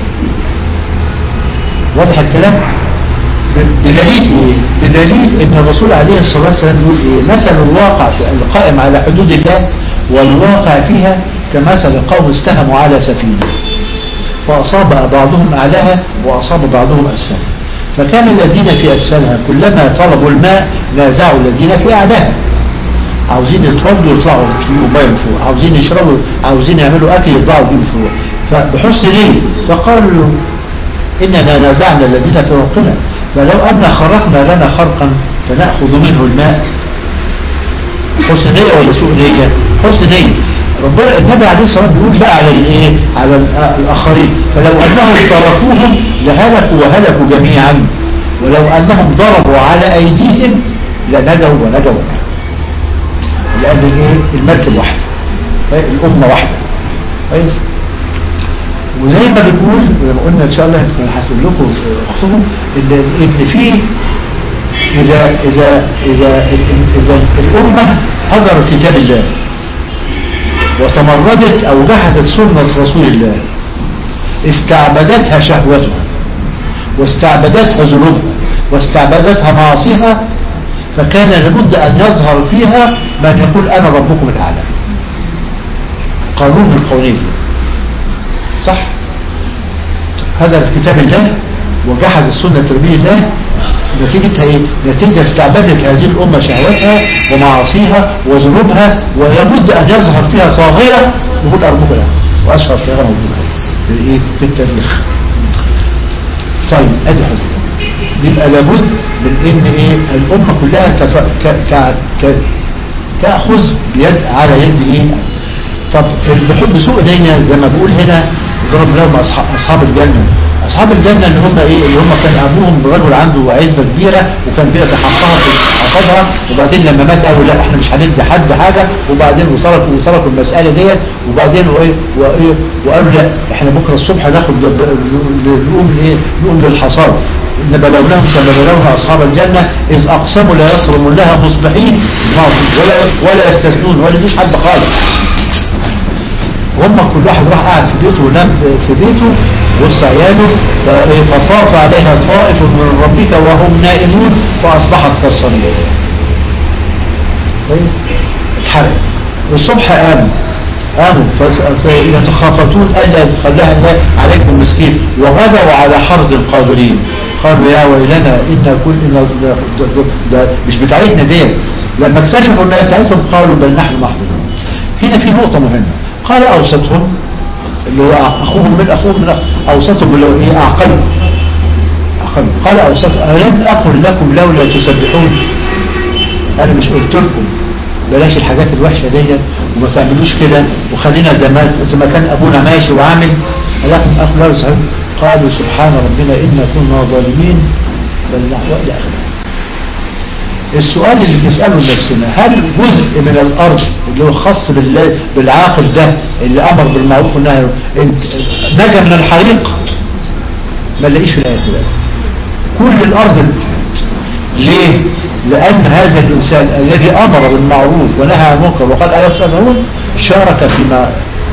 Speaker 1: واضح الكلام بدليل ايه بدليل ان الرسول عليه الصلاة والسلام يقول ايه مثل الواقع في القائم على حدود الله والواقع فيها كمثل قوم استهموا على سفينة فأصاب بعضهم أعلاها وأصاب بعضهم أسفلها فكان الذين في أسفلها كلما طلبوا الماء نازعوا الذين في أعلاها عاوزين يتوضوا يطلعوا يجيبوا ميه من فوق عاوزين يشربوا عاوزين يعملوا أكل يطلعوا يجيبوا فوق فبحسن نية فقالوا له إننا نازعنا الذين في فوقنا فلو أن خرقنا لنا خرقا فنأخذ منه الماء حسن نية ولا سوء نية حسن نية ربنا النبي عليه الصلاة والسلام بيقول بقى على الايه على ال- الآخرين فلو أنهم تركوهم لهلكوا وهلكوا جميعا ولو أنهم ضربوا على أيديهم لنجوا ونجوا ونجوا لأن الايه المركب واحدة إيه؟ الأمة واحدة كويس وزي ما بنقول زي ما قلنا ان شاء الله هتقول لكم اختكم ان ان في اذا اذا اذا اذا الامه هجرت كتاب الله وتمردت او جحدت سنه رسول الله استعبدتها شهوتها واستعبدتها ذنوبها واستعبدتها معاصيها فكان لابد ان يظهر فيها من يقول انا ربكم الاعلى قانون من القوانين صح هذا كتاب الله وجحد السنة تربية الله نتيجتها ايه نتيجة استعبدت هذه الأمة شهواتها ومعاصيها وذنوبها ولابد أن يظهر فيها طاغية يقول أربوك لها وأشهر فيها موجودة في ايه في التاريخ طيب ادي حدود يبقى لابد من ان ايه الأمة كلها تف... ت... ت... ت... تأخذ بيد على يد ايه طب اللي بيحب سوء دنيا زي ما بقول هنا ضرب لهم أصحاب, أصحاب الجنة أصحاب الجنة اللي هم إيه اللي هم كان أبوهم رجل عنده عزبة كبيرة وكان بيئة حقها في حصدها وبعدين لما مات قالوا لا احنا مش هندي حد حاجة وبعدين وتركوا وتركوا المسألة ديت وبعدين وإيه وإيه وقالوا لا احنا بكرة الصبح ناخد نقوم إيه نقوم للحصاد إن بلوناهم كما بلوها أصحاب الجنة إذ أقسموا لا يصرموا لها مصبحين ولا ولا يستثنون ولا يجيش حد خالص هم كل واحد راح قاعد في بيته ونام في بيته وسط عياله فطاف عليها طائف من ربك وهم نائمون فأصبحت كالصريم كويس اتحرق الصبح قاموا قاموا فيتخافتون ألا يدخلها الله عليكم مسكين وغدوا على حرد قادرين قالوا يا ويلنا إن كل إن ده, ده, ده مش بتاعتنا ديت لما اكتشفوا انها بتاعتهم قالوا بل نحن محضرون هنا في نقطة مهمة قال أوسطهم اللي هو أخوهم من أخوهم من أوسطهم اللي هو إيه أعقل أعقل قال أوسطهم ألم أقل لكم لولا تسبحون أنا مش قلت لكم بلاش الحاجات الوحشة ديت وما تعملوش كده وخلينا زي ما زي ما كان أبونا ماشي وعامل لكن أقل لولا تسبحون قالوا سبحان ربنا إنا كنا ظالمين بل نحن إلى آخره السؤال اللي بنسأله لنفسنا هل جزء من الأرض اللي هو خاص بالله بالعاقل ده اللي أمر بالمعروف والنهي نجا من الحريق ما نلاقيش في الآية كده كل الأرض ليه؟ لأن هذا الإنسان الذي أمر بالمعروف ونهى عن المنكر وقال ألا تفهمون شارك فيما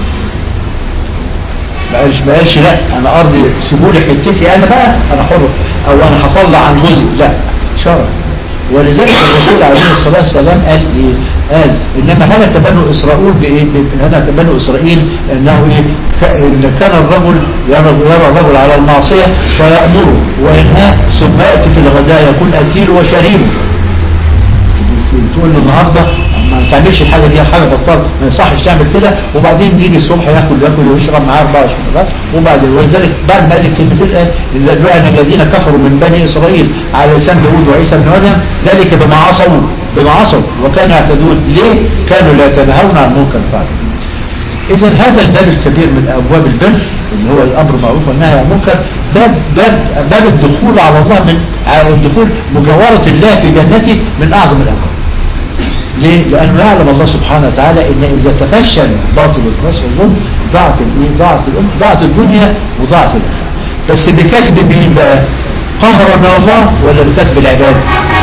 Speaker 1: ما قالش ما قالش لا أنا أرضي سيبوا لي حتتي أنا بقى أنا حر أو أنا هطلع عن جزء لا شارك ولذلك الرسول عليه الصلاة والسلام قال ايه قال انما هلك بنو اسرائيل بايه هلك بنو اسرائيل انه ايه ان كان الرجل يرى يرى الرجل على المعصية فيأمره وينهاه ثم يأتي في الغداء يكون اكيل وشريب تقول له النهارده ما تعملش الحاجة دي حاجة بطال ما يصحش تعمل كده وبعدين يجي الصبح ياكل ياكل ويشرب معاه 24 ساعة وبعدين ولذلك بعد ما قال الكلمتين لعن الذين كفروا من بني اسرائيل على لسان داوود وعيسى بن مريم ذلك بما عصوا بما عصوا وكانوا يعتدون ليه؟ كانوا لا يتناهون عن منكر فعل اذا هذا الباب الكبير من ابواب البر اللي هو الامر بالمعروف والنهي عن المنكر باب باب باب الدخول على الله من على الدخول مجاورة الله في جنته من اعظم الابواب ليه؟ لأنه يعلم الله سبحانه وتعالى إن إذا تفشل باطل الناس والظلم ضاعت الإيه؟ ضاعت الأم ضاعت الدنيا وضاعت الآخرة بس بكسب مين بقى؟ قهرا من الله ولا بكسب العباد؟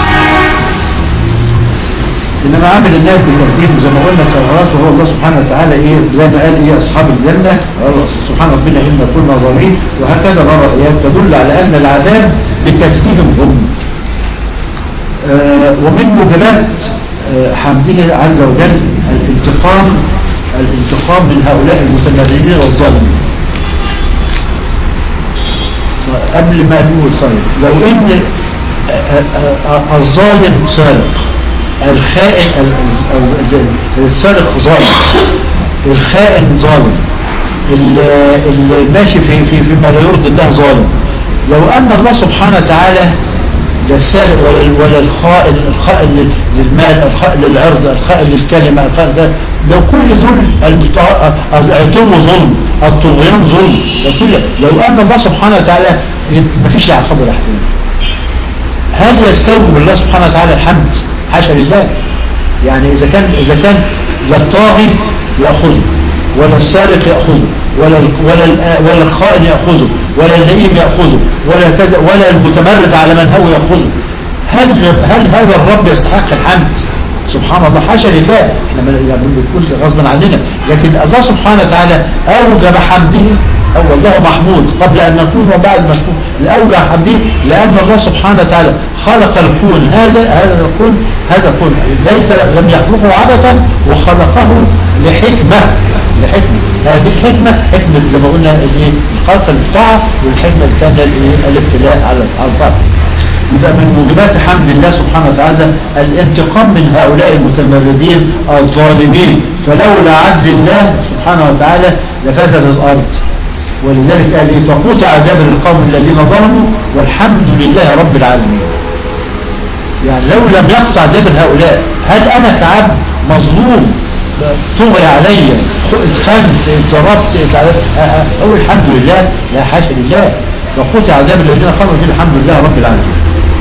Speaker 1: إنما عامل الناس بالترتيب زي ما قلنا ثغرات وهو الله سبحانه وتعالى إيه زي ما قال إيه أصحاب الجنة سبحان ربنا إنا كنا ظالمين وهكذا مرة آيات تدل على أن العذاب بكسبهم هم آه ومن موجبات حمده عز وجل الانتقام الانتقام من هؤلاء المتمردين والظالمين قبل ما نقول طيب لو ان الظالم سارق الخائن السارق ظالم الخائن ظالم اللي ماشي في في فيما لا يرضي الله ظالم لو ان الله سبحانه وتعالى لا السارق ولا ولا الخائن الخائن للمال الخائن للعرض الخائن للكلمة الخائن ده لو كل دول العتو ظلم الطغيان ظلم لو كل لو أن الله سبحانه وتعالى ما فيش عقاب ولا حسن هل يستوجب الله سبحانه وتعالى الحمد حاشا لله يعني إذا كان إذا كان لا الطاغي يأخذه ولا السارق يأخذه ولا ال- ولا ال- ولا الخائن يأخذه ولا اللئيم يأخذه ولا كذا ولا المتمرد على من هو يأخذه هل هل هذا الرب يستحق الحمد سبحان الله حاشا لله احنا ما- يعني بنقول غصبا عننا لكن الله سبحانه وتعالى اوجب حمده او الله محمود قبل ان نكون وبعد ما نكون الاوجب حمده لان الله سبحانه وتعالى خلق الكون هذا هذا الكون هذا الكون ليس لم يخلقه عبثا وخلقه لحكمه لحكمه هذه الحكمه حكمه زي ما قلنا الايه الخلق الطاعه والحكمه الثانيه الايه الابتلاء على على الطاعه يبقى من موجبات حمد الله سبحانه وتعالى الانتقام من هؤلاء المتمردين الظالمين فلولا عدل الله سبحانه وتعالى لفسد الأرض ولذلك قال إيه فقطع دابر القوم الذين ظلموا والحمد لله رب العالمين يعني لو لم يقطع دابر هؤلاء هل أنا كعبد مظلوم طغي علي اتخنت اتضربت أقول الحمد لله لا حاشا لله فقطع دابر الذين قاموا فيه الحمد لله رب العالمين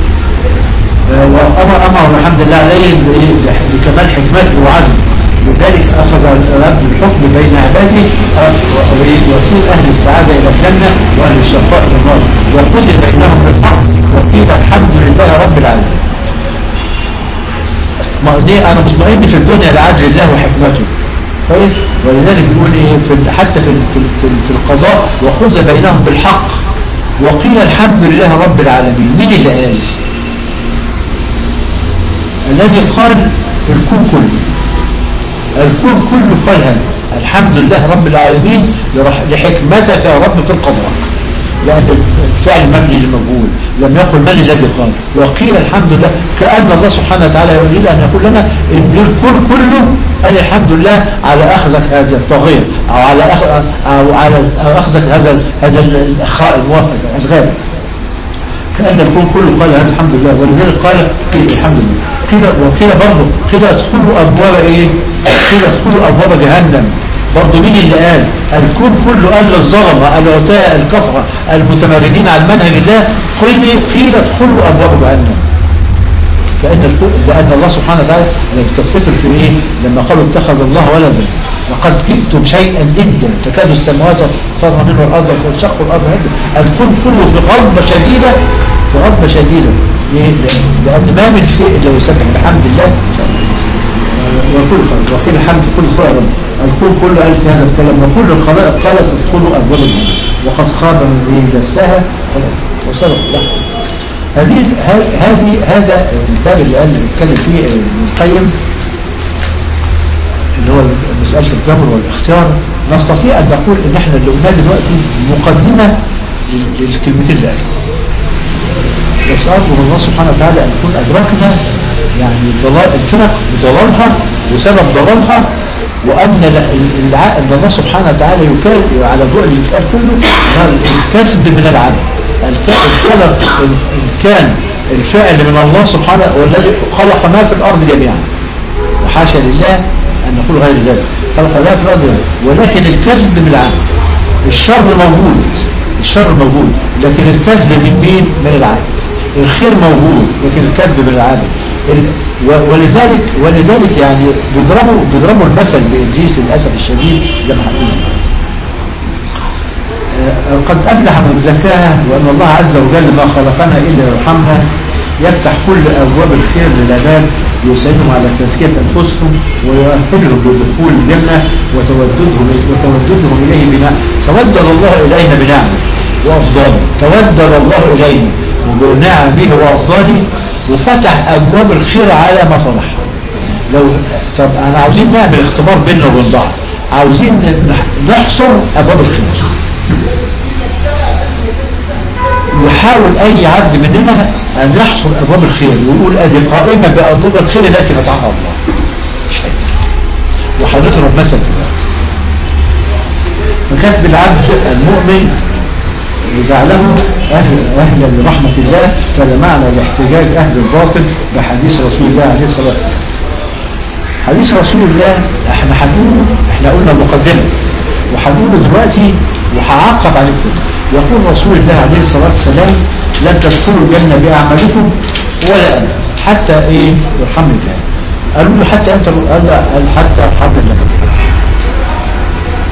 Speaker 1: وأمر أمر الحمد لله عليه بكمال حكمته وعدله لذلك أخذ الرب الحكم بين عباده ويصير أهل السعادة إلى الجنة وأهل الشقاء إلى النار وقضي بينهم بالحق وقيل الحمد لله رب العالمين ما دي أنا مطمئن في الدنيا لعدل الله وحكمته كويس ولذلك بيقول إيه في حتى في, في, في, في القضاء وخذ بينهم بالحق وقيل الحمد لله رب العالمين مين اللي قال الذي قال الكون كله الكون كله قال هذا الحمد لله رب العالمين لحكمتك يا رب في القضاء لأن الفعل مبني للمجهول لم يقل من الذي قال وقيل الحمد لله كأن الله سبحانه وتعالى يريد أن يقول لنا إن الكون كله قال الحمد لله على أخذك هذا الطغير أو على أخ... أو على أخذك هذا هذا الأخاء الموافق الغالب كأن الكون كله قال هذا الحمد لله ولذلك قال الحمد لله كده وقيل برضه كده ادخلوا أبواب إيه كده ادخلوا أبواب جهنم برضه مين اللي قال الكون كله قال للظلمة العتاء الكفرة المتمردين على المنهج الله قيل قيل ادخلوا أبواب جهنم كأن الكون لأن الله سبحانه وتعالى تفتكر في إيه لما قالوا اتخذ الله ولدا لقد جئتم شيئا جدا تكاد السماوات تطر منه الأرض وتنشق الأرض هدا الكون كله في غضبة شديدة في غضبة شديدة ليه؟ لأن ما من شيء إلا يسبح بحمد الله وكل خير وقيل الحمد كل خير الكون كله قال في هذا الكلام وكل الخلائق قالت ادخلوا أبواب الجنة وقد خاب من دسها وصدق له هذه هذه هذا الباب اللي قال نتكلم فيه ابن القيم اللي هو مسألة الجبر والاختيار نستطيع أن نقول إن احنا اللي قلناه دلوقتي مقدمة للكلمتين اللي قالوا بس أرجو من الله سبحانه وتعالى أن نكون أدركنا يعني ضلال الفرق بضلالها وسبب ضلالها وأن ان الله سبحانه وتعالى يكاد على ضوء اللي يتقال كله الكسب من العدل الخلق إن كان الفعل من الله سبحانه والذي خلق ما في الأرض جميعا وحاشا لله أن نقول غير ذلك خلق ما في الأرض جميعا ولكن الكسب من العدل الشر موجود الشر موجود لكن الكسب من مين من العدل الخير موجود لكن الكذب من العدل ولذلك ولذلك يعني بيضربوا بيضربوا المثل بابليس للاسف الشديد زي ما هنقول قد افلح من زكاها وان الله عز وجل ما خلقنا الا يرحمها يفتح كل ابواب الخير للعباد ويسعدهم على تزكيه انفسهم ويؤهلهم بدخول الجنه وتوددهم وتوددهم اليه بنعم تودد الله الينا بنعمه وافضاله تودد الله الينا وبنعمه وافضاله وفتح ابواب الخير على ما طرح لو طب انا عاوزين نعمل اختبار بيننا وبين بعض عاوزين نحصر ابواب الخير يحاول اي عبد مننا ان يحصر ابواب الخير ويقول ادي قائمه بابواب الخير التي فتحها الله مش هيقدر وهنضرب مثل دلوقتي فكسب العبد المؤمن جعله أهل أهلا لرحمة الله فلا معنى لاحتجاج أهل الباطل بحديث رسول الله عليه الصلاة والسلام حديث رسول الله احنا هنقوله احنا قلنا مقدمة وهنقوله دلوقتي وهعقب عليكم يقول رسول الله عليه الصلاة والسلام لن تدخلوا الجنة بأعمالكم ولا أنا حتى ايه يرحمني الله قالوا له حتى انت قال حتى يرحمني الله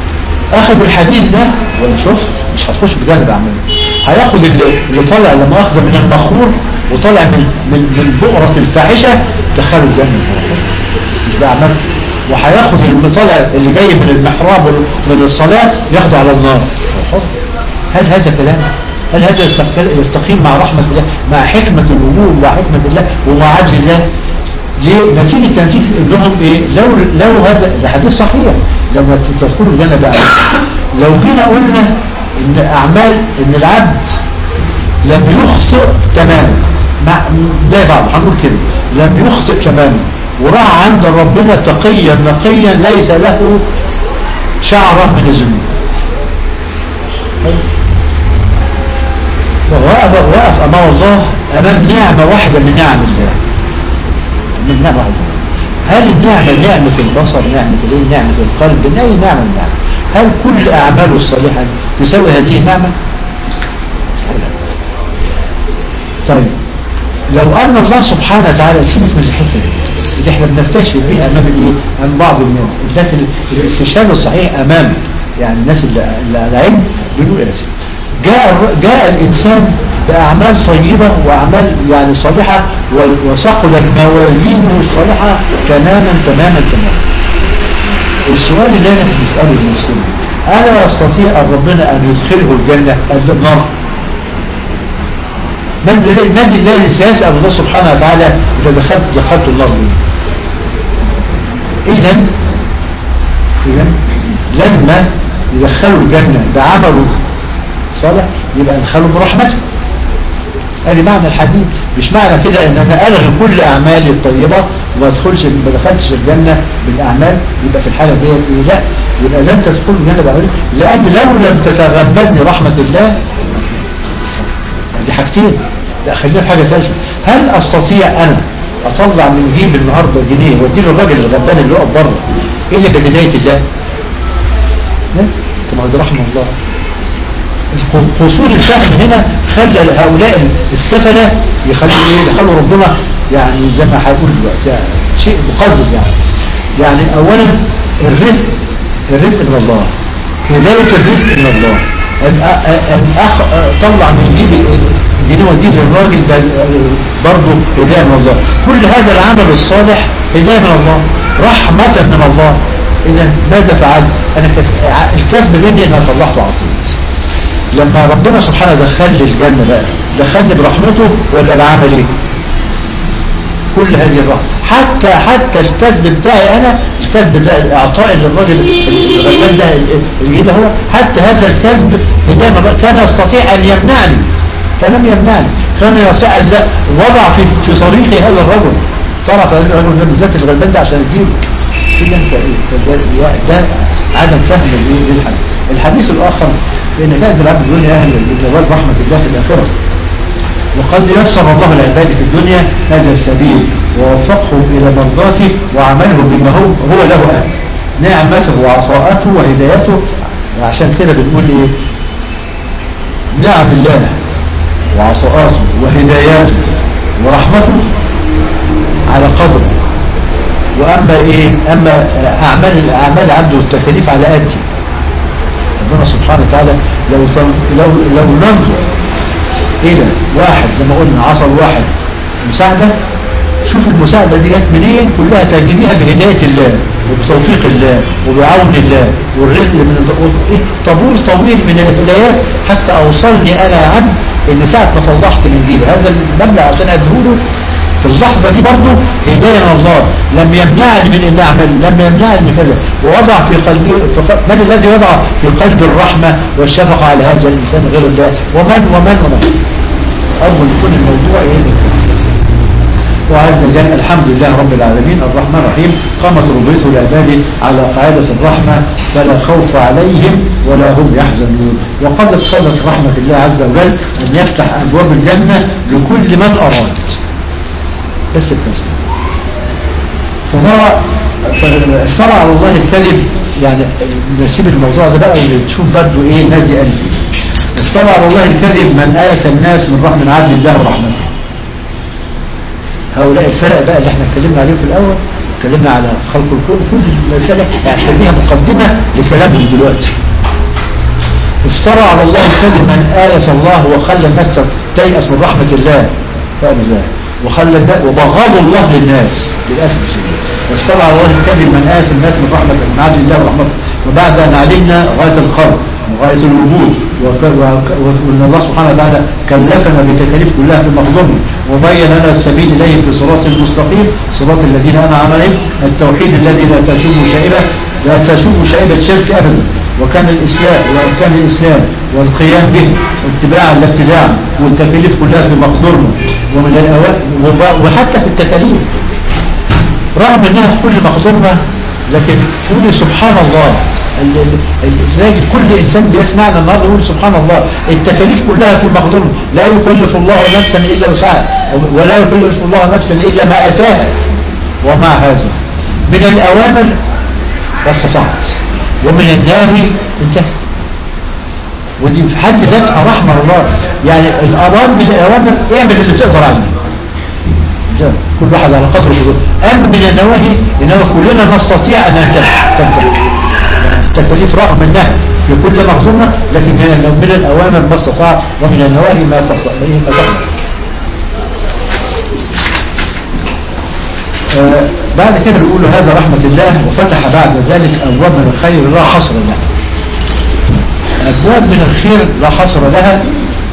Speaker 1: اخذ الحديث ده وان شفت مش هتخش بجانب اعمال هياخد اللي اللي طالع لما اخذ من المخور وطالع من من من بؤرة الفاحشة دخله الجنة مش بأعمال وهياخد اللي طالع اللي جاي من المحراب وال- من الصلاة ياخده على النار حر. هل هذا كلام هل هذا يستقل- يستقيم مع رحمة الله مع حكمة الوجود وحكمة الله ومع عدل الله ليه نتيجة نتيجة انهم ايه لو لو هذا ده حديث صحيح لما تدخلوا الجنة بقى لو جينا قلنا ان اعمال ان العبد لم يخطئ تماما مع ده بعض هنقول كده لم يخطئ تماما وراح عند ربنا تقيا نقيا ليس له شعرة من الذنوب ووقف وقف امام الله امام نعمة واحدة من نعم الله من نعمة واحدة هل النعمة نعمة البصر نعمة الايه نعمة القلب من اي نعمة من نعمة هل كل اعماله الصالحة تساوي هذه النعمة طيب لو ان الله سبحانه وتعالى سيبك من الحته دي اللي احنا بنستشهد بيها امام الايه امام بعض الناس لكن الاستشهاد الصحيح امام يعني الناس اللي اللي على علم بيقول اسف جاء الر- جاء الانسان باعمال طيبه واعمال يعني صالحه و- وثقلت موازينه الصالحه تماما تماما تماما السؤال اللي انا بنساله لنفسنا الا يستطيع ربنا ان يدخله الجنه قبل النار من الذي من الذي سيسأل الله سبحانه وتعالى إذا دخلت دخلت النار ليه إذا إذا لما يدخلوا الجنة بعمله صالح يبقى يدخلوا برحمته ادي معنى الحديث مش معنى كده ان انا الغي كل اعمالي الطيبه وما ادخلش ما دخلتش الجنه بالاعمال يبقى في الحاله ديت ايه لا يبقى لن تدخل الجنه بعمل لان لو لم تتغمدني رحمه الله دي حاجتين لا خلينا في حاجة ثالثة هل استطيع انا اطلع من جيب النهاردة جنيه وادي له الراجل الغلبان اللي واقف بره الا بهداية الله لا طب ما دي رحمة الله قصور الفهم هنا خلى هؤلاء السفلة يخلوا ايه يخلوا ربنا يعني زي ما هقول دلوقتي يعني شيء مقزز يعني يعني اولا الرزق الرزق من الله هداية الرزق من الله أن أ- أن أخ طلع من جيب الجنيه وديه للراجل ده برضه هداية من الله كل هذا العمل الصالح هداية من الله رحمة من الله إذا ماذا فعلت؟ أنا كس- ع- الكسب مني أن أنا طلعت وعطيت لما ربنا سبحانه دخلني الجنة بقى دخلني برحمته ولا بعمل ايه كل هذه الرحمة حتى حتى الكسب بتاعي انا الكسب ده الاعطاء للراجل الغلبان ده اللي ده هو حتى هذا الكسب دايما كان يستطيع ان يمنعني فلم يمنعني كان يستطيع ان لا وضع في في طريقي هذا الرجل طرف هذا الرجل ده بالذات الغلبان ده عشان يجيبه كده انت ايه ده, ده عدم فهم للحديث الحديث الاخر لان كان العبد الدنيا اهل لجواز رحمه الله في الاخره وقد يسر الله العباد في الدنيا هذا السبيل ووفقهم إلى مرضاته وعمله بما هو, هو له أهل نعمته وعطاءته وهدايته عشان كده بنقول إيه نعم الله وعطاءاته وهداياته ورحمته على قدره وأما إيه أما أعمال الأعمال عنده التكاليف على قدي ربنا سبحانه وتعالى لو لو لو ننظر إلى واحد زي ما قلنا عصر واحد مساعدة شوف المساعدة دي جت منين كلها تجديها بهداية الله وبتوفيق الله وبعون الله والرزق من إيه طابور طويل من الهدايات حتى أوصلني أنا يا عبد إن ساعة ما طلعت من جيبي هذا المبلغ عشان أدهوله في اللحظة دي برضه هداية من الله لم يمنعني من أن أعمل لم يمنعني من كذا ووضع في قلبي في قلب من الذي وضع في قلب الرحمة والشفقة على هذا الإنسان غير الله ومن ومن ومن أول يكون الموضوع إيه وعز وجل الحمد لله رب العالمين الرحمن الرحيم قامت ربيته لعباده على قاعدة الرحمة فلا خوف عليهم ولا هم يحزنون وقد اقتضت رحمة الله عز وجل أن يفتح أبواب الجنة لكل من أراد بس الكسب فهو شرع على الله الكذب يعني نسيب الموضوع ده بقى ونشوف برضه ايه الناس دي قالت ايه افترى على الله الكذب من آية الناس من رحمة عدل الله ورحمته هؤلاء الفرق بقى اللي احنا اتكلمنا عليهم في الأول اتكلمنا على خلق الكون كل الفرق يعني خليها مقدمة لكلامهم دلوقتي افترى على الله كذبا آيس الله وخلى الناس تيأس من رحمة الله فأنا ذلك وخلى ده وبغض الله للناس للأسف الشديد وافترى على الله الكذب من آيس الناس من رحمة من عدل الله ورحمته وبعد أن علمنا غاية الخلق وغاية الوجود وك- وك- وأن الله سبحانه وتعالى كلفنا بتكاليف كلها في مقدمه وبين لنا السبيل إليه في صراط المستقيم صراط الذين أنعم عليهم التوحيد الذي لا تشوب شائبة لا تشوب شائبة شرك أبدا وكان الإسلام وكان الإسلام والقيام به اتباعا لا ابتداعا والتكاليف كلها في مقدورنا ومن الأوائل وب- وحتى في التكاليف رغم انها في كل مقدورنا لكن قولي سبحان الله ال- ال- ال- تلاقي كل انسان بيسمعنا النهارده يقول سبحان الله التكاليف كلها في مقدورنا لا يكلف الله نفسا الا وسعها ولا يكلف الله نفسا الا ما اتاها ومع هذا من الاوامر ما استطعت ومن الناهي انتهت ودي في حد ذاتها رحمه الله يعني الامر من الاوامر اعمل اللي تقدر عليه ده كل واحد على قدره كله أما من النواهي إنما كلنا نستطيع أن ننتهي تنتهي التكاليف رغم النهي لكل مخزونة لكن من من الأوامر ما استطاع ومن النواهي ما تستطيع ما تقدر آه بعد كده بيقول له هذا رحمة الله وفتح بعد ذلك أبواب من الخير لا حصر لها أبواب من الخير لا حصر لها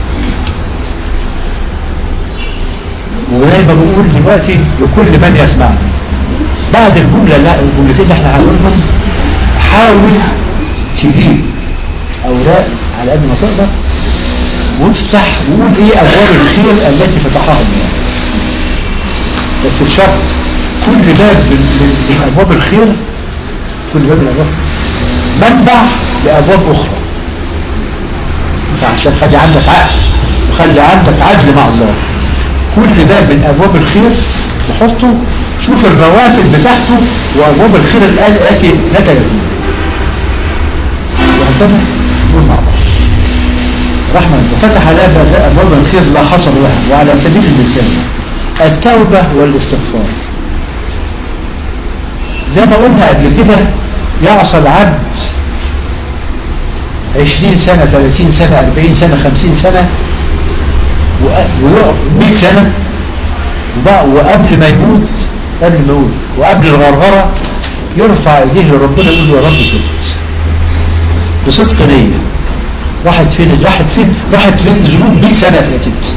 Speaker 1: وزي ما بقول دلوقتي لكل من يسمعنا بعد الجملة لا الجملتين اللي احنا هنقولهم حاول تجيب اوراق على قد ما تقدر وافتح وقول ايه ابواب الخير التي فتحها الله بس بشرط كل باب من, من, من ابواب الخير كل باب من ابواب منبع لابواب اخرى انت عشان خلي عندك عقل وخلي عندك عدل مع الله كل باب من ابواب الخير تحطه شوف الروافد بتاعته وابواب الخير التي نتجت منه وهكذا نقول مع بعض رحمة وفتح لها ابواب الخير لا حصر لها وعلى سبيل المثال التوبة والاستغفار زي ما قلنا قبل كده يعصى العبد عشرين سنة ثلاثين سنة أربعين سنة خمسين سنة ويقعد 100 سنة وبقى وقبل ما يموت قبل ما يموت وقبل الغرغرة يرفع ايديه لربنا يقول له يا رب تبت بصدق نية راحت فين راحت فين راحت فين ذنوب 100 سنة فاتت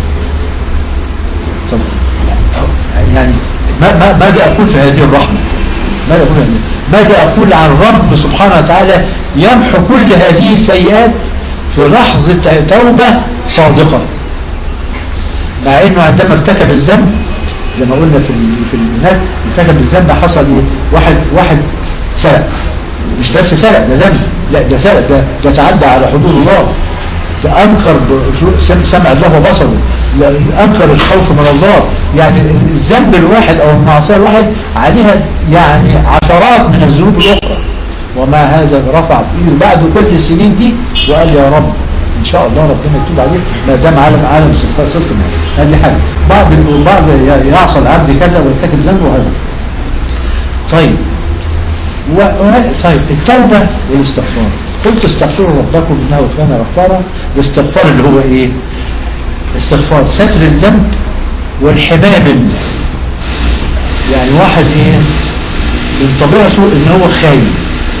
Speaker 1: طب يعني ما ما ماذا اقول في هذه الرحمة ماذا اقول هذه ماذا اقول عن رب سبحانه وتعالى يمحو كل هذه السيئات في لحظة توبة صادقة مع انه عندما ارتكب الذنب زي ما قلنا في في البنات ارتكب الذنب حصل ايه واحد واحد سرق مش بس سرق ده ذنب لا ده سرق ده ده تعدى على حدود الله ده انكر سمع الله وبصره انكر الخوف من الله يعني الذنب الواحد او المعصيه الواحد عليها يعني عشرات من الذنوب الاخرى وما هذا رفع ايده بعد كل السنين دي وقال يا رب ان شاء الله ربنا يتوب عليه ما دام عالم عالم سيستم هذه حاجه بعض بعض يعصى العبد كذا ويرتكب ذنبه وهذا طيب و... طيب التوبه والاستغفار قلت استغفروا ربكم انه كان غفارا الاستغفار اللي هو ايه استغفار ستر الذنب والحمايه منه يعني واحد ايه من طبيعته ان هو خاين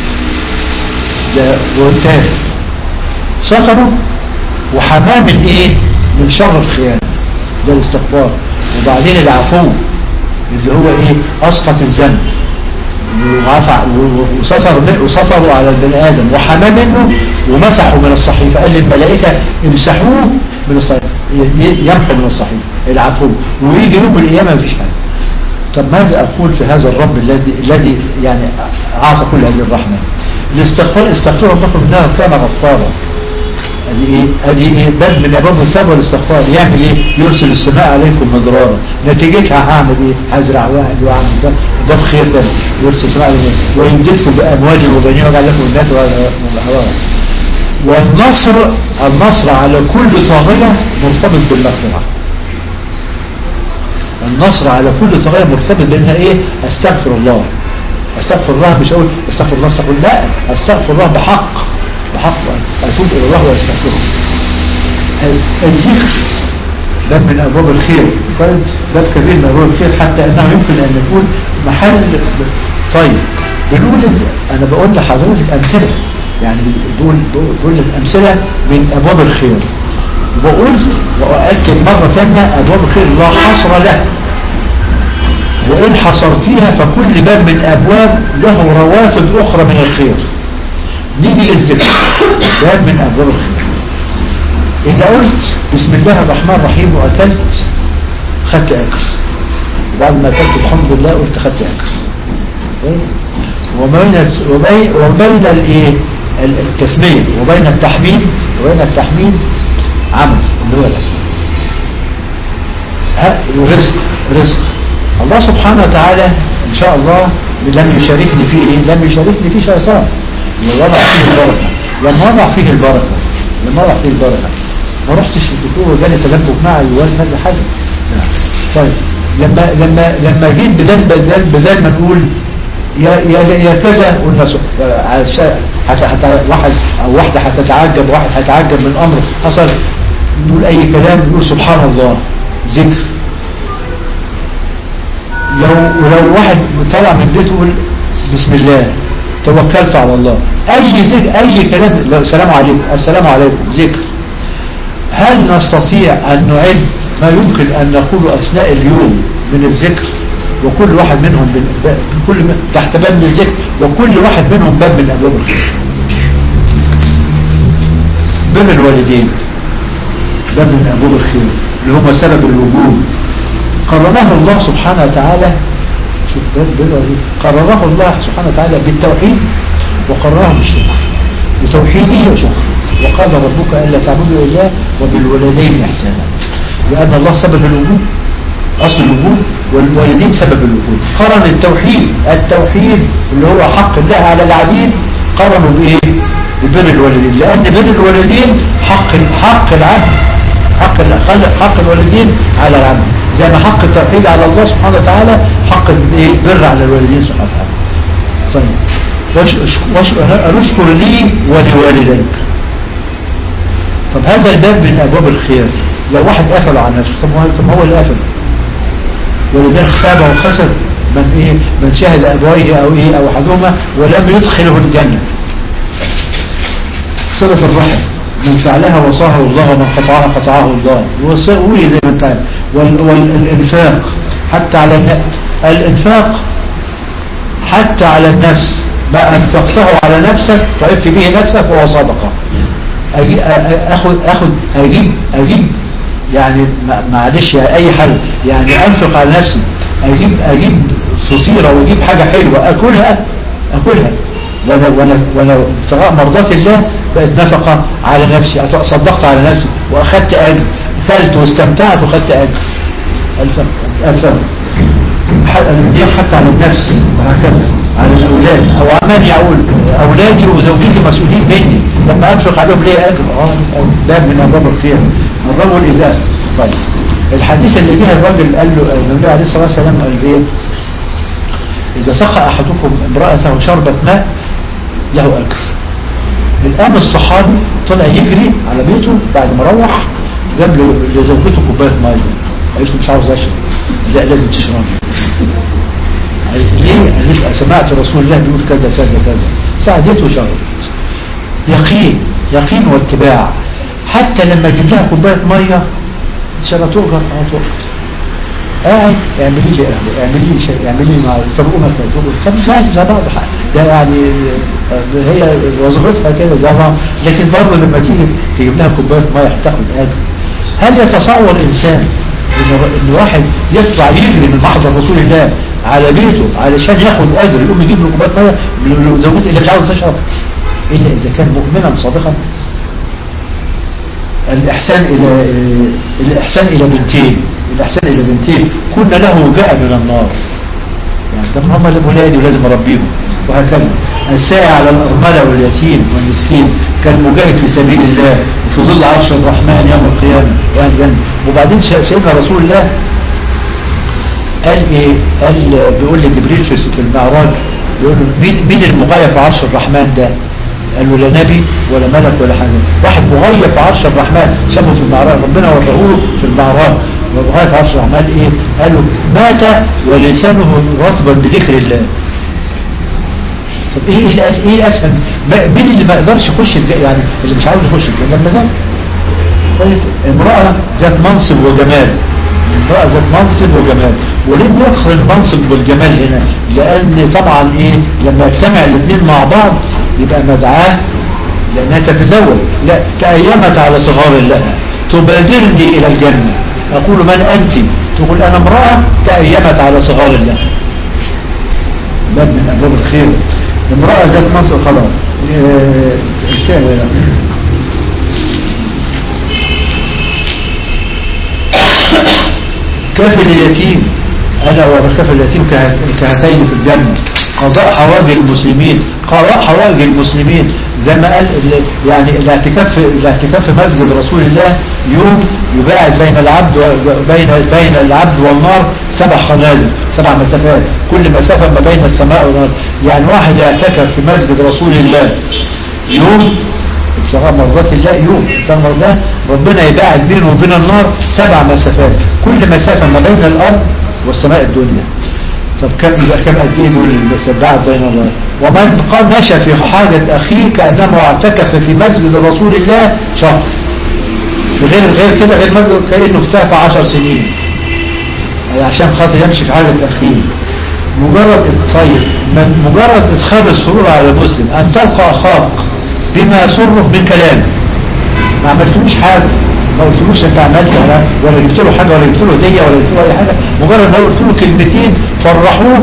Speaker 1: ده وتاني ستره وحماه من ايه من شر الخيانة ده الاستغفار وبعدين العفو اللي هو ايه اسقط الذنب وعفى وستر وستروا على البني ادم وحماه منه ومسحوا من الصحيفة قال للملائكة امسحوه من الصحيفة يمحو من الصحيفة العفو ويجي يوم القيامة مفيش حاجة طب ماذا اقول في هذا الرب الذي الذي يعني اعطى كل هذه الرحمة الاستغفار استغفر ربكم انه كان غفارا ادي ايه ادي ايه باب من ابواب التوبه والاستغفار يعمل ايه يرسل السماء عليكم مدرارا نتيجتها هعمل ايه هزرع واحد واعمل ده ده خير ده يرسل السماء عليكم ويمددكم باموال وبنين ويجعل لكم الناس والحوار والنصر النصر على كل طاغيه مرتبط بالمغفره النصر على كل طاغيه مرتبط بانها ايه استغفر الله استغفر الله مش اقول استغفر الله استغفر لا استغفر الله بحق وحق أن أتوب إلى الله وأستغفره الذكر باب من أبواب الخير قال باب كبير من أبواب الخير حتى أنه يمكن أن يكون محل طيب بنقول إز- أنا بقول لحضرتك أمثلة يعني دول دول لك أمثلة من أبواب الخير وبقول وأؤكد مرة ثانية أبواب الخير لا حصر له وإن حصرتيها فكل باب من أبواب له روافد أخرى من الخير نيجي للذكر باب من أبواب الخير إذا قلت بسم الله الرحمن الرحيم وأكلت خدت أجر بعد ما أكلت الحمد لله قلت خدت أجر كويس؟ وبين الس- وبين وبين الايه ال- التسمية وبين التحميد وبين التحميد عمل اللي هو ده ها ورزق رزق الله سبحانه وتعالى ان شاء الله لم يشاركني فيه ايه لم يشاركني فيه شيطان ووضع فيه البركة لما وضع فيه البركة لما وضع فيه البركة ما رحتش في الدكتور وجالي تلبك معي وقال كذا حاجة طيب لما لما لما جيت بدل بدل بدل ما نقول يا يا يا كذا قلنا سب- عشان حتى حتى واحد او واحده هتتعجب واحد هيتعجب من امر حصل نقول اي كلام نقول سبحان الله ذكر لو ولو واحد طلع من بيته يقول بسم الله توكلت على الله اي ذكر اي كلام لو السلام عليكم السلام عليكم ذكر هل نستطيع أن نعد ما يمكن أن نقوله أثناء اليوم من الذكر وكل واحد منهم بال- ب- كل م- تحت باب من الذكر وكل واحد منهم باب من أبواب الخير بر الوالدين باب من أبواب الخير اللي هم سبب الوجود قرنه الله سبحانه وتعالى شوف بر بر الوالدين. قرنه الله سبحانه وتعالى بالتوحيد وقرنه بالشكر بتوحيده وشكر وقال ربك ألا تعبدوا إلا وبالولدين إحسانا لأن الله سبب الوجود أصل الوجود والوالدين سبب الوجود قرن التوحيد التوحيد اللي هو حق الله على العبيد قرنوا بإيه ببر الوالدين لأن بر الوالدين حق حق العبد حق ال- حق الوالدين على العبد زي ما حق التوحيد على الله سبحانه وتعالى حق الإيه؟ البر على الوالدين سبحانه وتعالى طيب وش- وش- اشكر لي ولوالديك طب هذا الباب من ابواب الخير لو واحد قفل على نفسه طب هو طب هو اللي قفل ولذلك خاب وخسر من ايه من شهد ابويه او ايه او احدهما ولم يدخله الجنه صلة الرحم من فعلها وصاه الله ومن قطعها قطعه الله وقولي زي ما انت عارف. وال- والانفاق حتى على الن- الانفاق حتى على النفس ما أنفقته على نفسك وعفت به نفسك فهو صدقة أجي أ- أ- أخد أخد أجيب أجيب يعني ما- معلش يا أي حل يعني أنفق على نفسي أجيب أجيب فطيرة وأجيب حاجة حلوة أكلها أكلها وأنا وأنا وأنا ابتغاء مرضات الله بقت نفقة على نفسي أت- صدقت على نفسي وأخدت أجر أكلت واستمتعت وأخدت أجر الفرق الفرق الانبياء حتى على النفس وهكذا على الأولاد أو عمان يقول أولادي وزوجتي مسؤولين مني لما أنفق عليهم ليه أجر آه باب من أبواب الخير الرجل إذا أسلم طيب الحديث اللي جه الراجل قال له النبي عليه الصلاة والسلام قال إيه إذا سقى أحدكم امرأته شربة ماء له أجر الآن الصحابي طلع يجري على بيته بعد ما روح جاب له- لزوجته كوباية مية قالت له مش عاوز أشرب لا لازم تشرب ليه؟ قالت له سمعت رسول الله بيقول كذا كذا كذا ساعدته وشربت يقين يقين واتباع حتى لما جيب لها كوباية مية عشان تؤجر اه تؤجر قاعد اعملي لي قهوه اعملي لي شيء اعملي لي معروف طب قوم اكل تقول طب لا زي بعض حق. ده يعني آه، هي وظيفتها كده زي بعض لكن برضه لما تيجي تجيب لها كوبايه ميه هتاخد اجر هل يتصور الانسان ان ان واحد يطلع يجري من محضر رسول الله على بيته علشان ياخد اجر يقوم يجيب له كوبايه ميه لزوجته اللي مش عاوز تشرب الا اذا كان مؤمنا صادقا الإحسان إلى الإحسان إلى بنتين الإحسان إلى بنتين كنا له وجاء من النار يعني طب هم اللي ولادي ولازم أربيهم وهكذا الساعي على الأرملة واليتيم والمسكين كان مجاهد في سبيل الله وفي ظل عرش الرحمن يوم القيامة يعني يعني وبعدين سيدنا رسول الله قال ايه قال بيقول لجبريل في في المعراج بيقول له مين مين المغاية في عرش الرحمن ده قال له لا نبي ولا ملك ولا حاجة واحد مغيب في عرش الرحمن شافه في المعراج ربنا وراه في المعراج ومغيب في عرش الرحمن ايه قال له مات ولسانه رطبا بذكر الله طب ايه الأس... ايه الاسهل ما- مين اللي ما يقدرش يخش الج... يعني اللي مش عاوز يخش الجنه المزاج كويس امرأة ذات منصب وجمال امرأة ذات منصب وجمال وليه بيدخل المنصب والجمال هنا لان طبعا ايه لما يجتمع الاثنين مع بعض يبقى مدعاه لانها تتزوج لا تأيمت على صغار لها تبادرني الى الجنة اقول من انت تقول انا امرأة تأيمت على صغار لها باب من ابواب الخير امرأة ذات منصب خلاص آه، الثاني كافل اليتيم أنا وكافل اليتيم كه- كهاتين في الجنة قضاء حوائج المسلمين قضاء حوائج المسلمين زي ما قال ال- يعني الاعتكاف في الاعتكاف في مسجد رسول الله يوم يباعد بين العبد و- بين بين العبد والنار سبع خنازل سبع مسافات كل مسافة ما بين السماء والارض يعني واحد يعتكف في مسجد رسول الله يوم ابتغاء مرضات الله يوم ابتغاء مرضات الله ربنا يباعد بينه وبين النار سبع مسافات كل مسافة ما بين الأرض والسماء الدنيا طب كم يبقى كم قد ايه دول المسبعات بين الله ومن قال مشى في حاجة أخيه كأنه اعتكف في مسجد رسول الله شهر غير غير كده غير مسجد كأنه اكتفى عشر سنين أي عشان خاطر يمشي في حاجة أخيه مجرد طيب من مجرد إدخال السرور على المسلم أن تلقى أخاك بما يسره من كلامه ما عملتلوش حاجة ما قلتلوش انت عملت ولا ولا جبت له حاجة ولا جبت له هدية ولا جبت له اي حاجة مجرد ما قلت له كلمتين فرحوه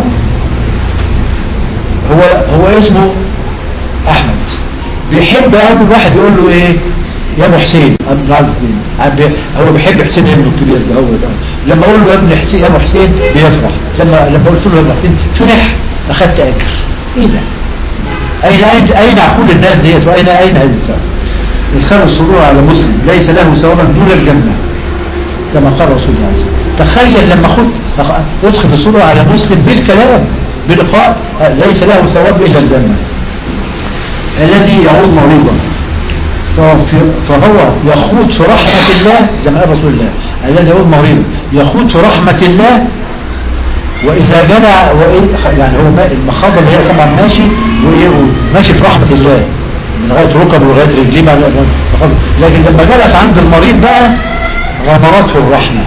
Speaker 1: هو هو اسمه احمد بيحب قوي واحد يقول له ايه يا ابو حسين عبد العزيز عبد- هو بيحب حسين ابنه الكبير ده هو ده لما اقول له يا ابن حسين يا ابو حسين بيفرح لما لما قلت له يا ابو حسين فرح اخدت اجر ايه ده أين أين أين عقول الناس ديت وأين أين هذه الفعل إدخال السرور على مسلم ليس له ثوابا دون الجنة كما قال رسول الله عليه وسلم تخيل لما خد ادخل السرور على مسلم بالكلام بلقاء آه، ليس له ثواب إلا الجنة الذي يعود مريضا فهو في- فهو يخوض في رحمة الله زي ما قال رسول الله الذي يعود مريض يخوض في رحمة الله وإذا جدع وإيه يعني هو ما- المخاضة اللي هي طبعا ماشي وإيه ماشي في رحمة الله من لغاية ركبه ولغاية رجليه ما- ما- مخاضة. لكن لما جلس عند المريض بقى غمرته الرحمة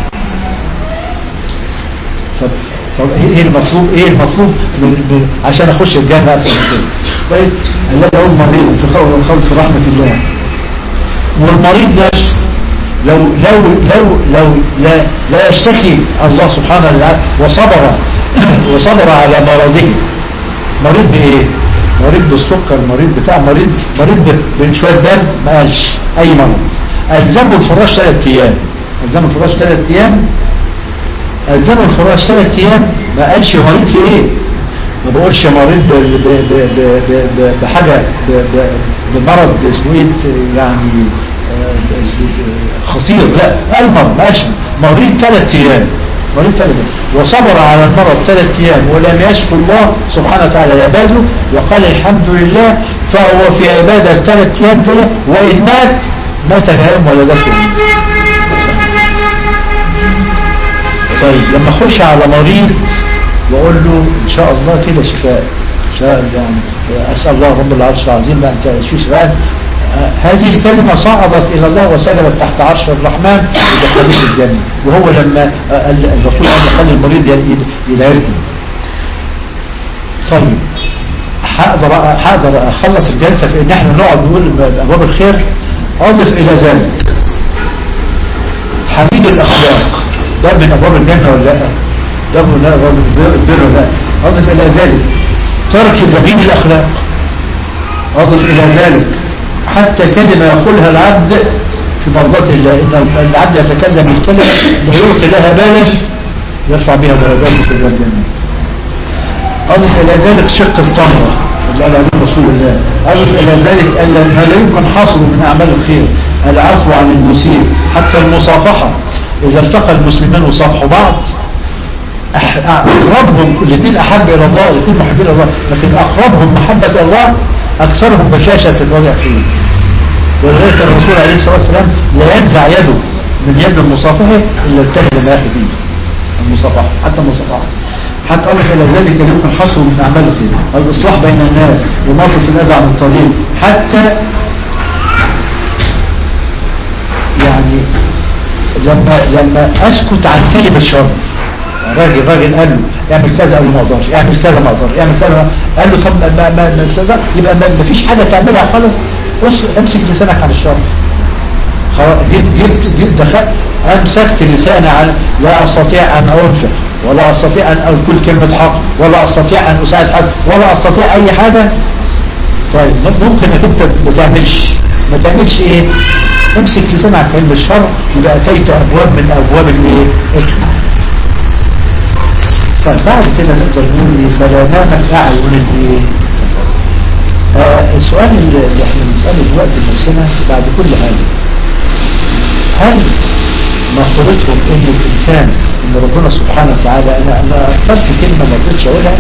Speaker 1: طب طب ايه إيه المطلوب ايه المطلوب من من عشان اخش الجنة اكثر من كده طيب الذي هو المريض في خوف الخوف في رحمة الله والمريض ده لو لو لو لو لا لا يشتكي الله سبحانه وتعالى وصبر وصبر على مرضه مريض بايه مريض بالسكر مريض بتاع مريض مريض ب- بشويه دم ما قالش اي مرض الزموا الفراش ثلاث ايام الزموا الفراش ثلاث ايام الزموا الفراش ثلاث ايام ما قالش مريض في ايه ما بقولش مريض ب- ب- ب- ب- ب- ب- بحاجة ب- ب- بمرض اسمه ايه يعني آه، خطير لا المرض ما قالش مريض ثلاث ايام مريض ثلاث ايام وصبر على المرض ثلاث ايام ولم يشكو الله سبحانه وتعالى عباده وقال الحمد لله فهو في عبادة ثلاث ايام كده وان مات مات غير ولدته طيب لما اخش على مريض واقول له ان شاء الله كده شفاء ان شاء الله يعني اسال الله رب العرش العظيم ان تشفي شفاء آه، هذه الكلمة صعدت إلى الله وسجلت تحت عرش الرحمن ودخلت الجنة وهو لما آه، قال- الرسول قال خلي المريض يد- يدعيكم طيب هقدر هقدر اخلص الجلسة في ان احنا نقعد نقول ابواب الخير اضف الى ذلك حميد الاخلاق ده من ابواب الجنة ولا لا ده من ابواب البر ولا لا اضف الى ذلك ترك زميل الاخلاق اضف الى ذلك حتى كلمة يقولها العبد في مرضات الله ان العبد يتكلم الكلمة لا يلقي لها بالا يرفع بها درجاته في الجنة أضف إلى ذلك شق التمرة اللي قال عليه رسول الله أضف إلى ذلك أن ما لا يمكن حصره من أعمال الخير العفو عن المسيء حتى المصافحة إذا التقى المسلمين وصافحوا بعض أح- أقربهم الاثنين أحب إلى الله الاثنين محبين إلى الله لكن أقربهم محبة الله أكثرهم بشاشة الوجع فيه ولذلك الرسول عليه الصلاة والسلام لا ينزع يده من يد المصافحة إلا ابتدى ما يأخذ فيه المصافحة حتى المصافحة حتى قال إلى ذلك يمكن حصر من أعمال الخير الإصلاح بين الناس إماطة الأذى عن الطريق حتى يعني لما لما أسكت عن كلمة الشر راجل راجل قال له اعمل كذا قال له ما اقدرش اعمل كذا ما اقدرش اعمل كذا قال له طب ما ما ما يبقى ما فيش حاجه تعملها خالص بص امسك لسانك عن الشر خلاص جبت جبت جبت دخلت امسكت لساني عن لا استطيع ان انفق ولا استطيع ان اقول كلمه حق ولا استطيع ان اساعد حد ولا استطيع اي حاجه طيب ممكن انك انت ما تعملش ما تعملش ايه امسك لسانك عن كلمه الشر يبقى اتيت ابواب من ابواب الايه فبعد كده نقدر نقول ايه فلا نامت اعين الايه آه السؤال اللي احنا بنساله دلوقتي لنفسنا بعد كل هذا هل مفروضهم ان الانسان ان ربنا سبحانه وتعالى انا انا قلت كلمه ما قدرتش اقولها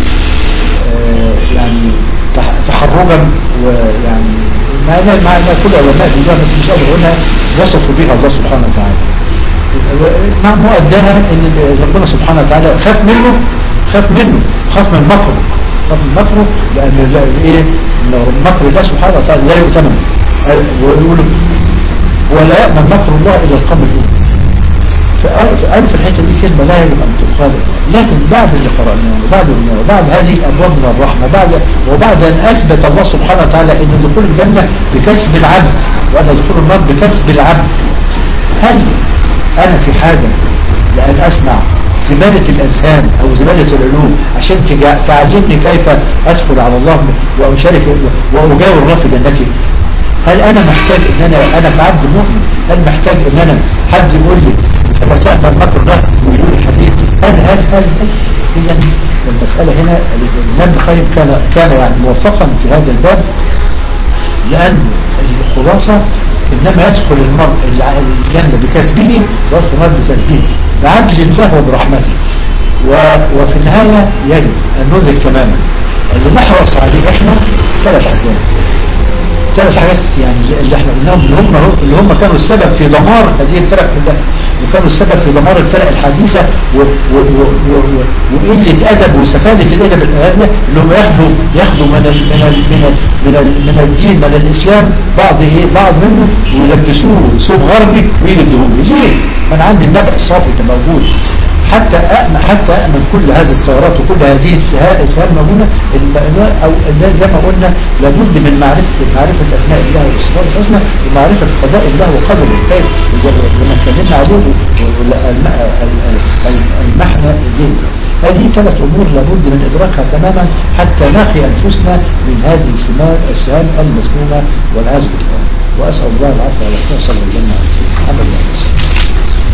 Speaker 1: آه يعني تحرجا ويعني مع مع كل علماء الدنيا بس مش قادر اقولها وصفوا بها الله سبحانه وتعالى مع مؤدها ان ربنا سبحانه وتعالى خاف منه خاف منه خاف من مكره خاف من مكره لان ايه ان مكر الله سبحانه وتعالى لا يؤتمن ويقول ولا يأمن مكر الله الا القوم الاولى فقال في الحته دي كلمه لا يجب ان تقال لكن بعد اللي قرأناه وبعد وبعد هذه الابواب من الرحمه بعد وبعد ان اثبت الله سبحانه وتعالى ان دخول الجنه بكسب العبد وان دخول النار بكسب العبد هل انا في حاجة لان اسمع زبالة الاذهان او زبالة العلوم عشان تعلمني كيف ادخل على الله واشارك واجاور الله في جنتي هل انا محتاج ان انا انا كعبد مؤمن هل محتاج ان انا حد يقول لي فلا تعمل مكر ده ويقول الحديث هل هل هل, هل اذا المسألة هنا الإمام القيم كان كان يعني موفقا في هذا الباب لأن الخلاصة إنما يدخل المرء الجنة بكسبه ويدخل المرء بكسبه بعدل الله وبرحمته وفي النهاية يجب أن ندرك تماما اللي نحرص عليه إحنا ثلاث حاجات ثلاث حاجات يعني اللي احنا قلناهم اللي هم اللي هم كانوا السبب في دمار هذه الفرق كلها وكانوا السبب في دمار الفرق الحديثة وقلة أدب وسفادة الأدب الأهلية اللي هم ياخدوا ياخدوا من ال من ال من ال من, ال من الدين من الإسلام بعض إيه بعض منه ويلبسوه ثوب غربي ويلدوه ليه؟ من عند النبع الصافي كان موجود حتى أأمن حتى أأمن كل هذه الثورات وكل هذه السهام موجودة أو زي ما قلنا لابد من معرفة معرفة أسماء الله والصفات الحسنى ومعرفة قضاء الله وقدره كيف لما اتكلمنا عليه المحنى دين هذه ثلاث أمور لابد من إدراكها تماما حتى نقي أنفسنا من هذه السهام السهام المسمومة والعياذ بالله وأسأل الله العفو والعافية صلى الله عليه وسلم محمد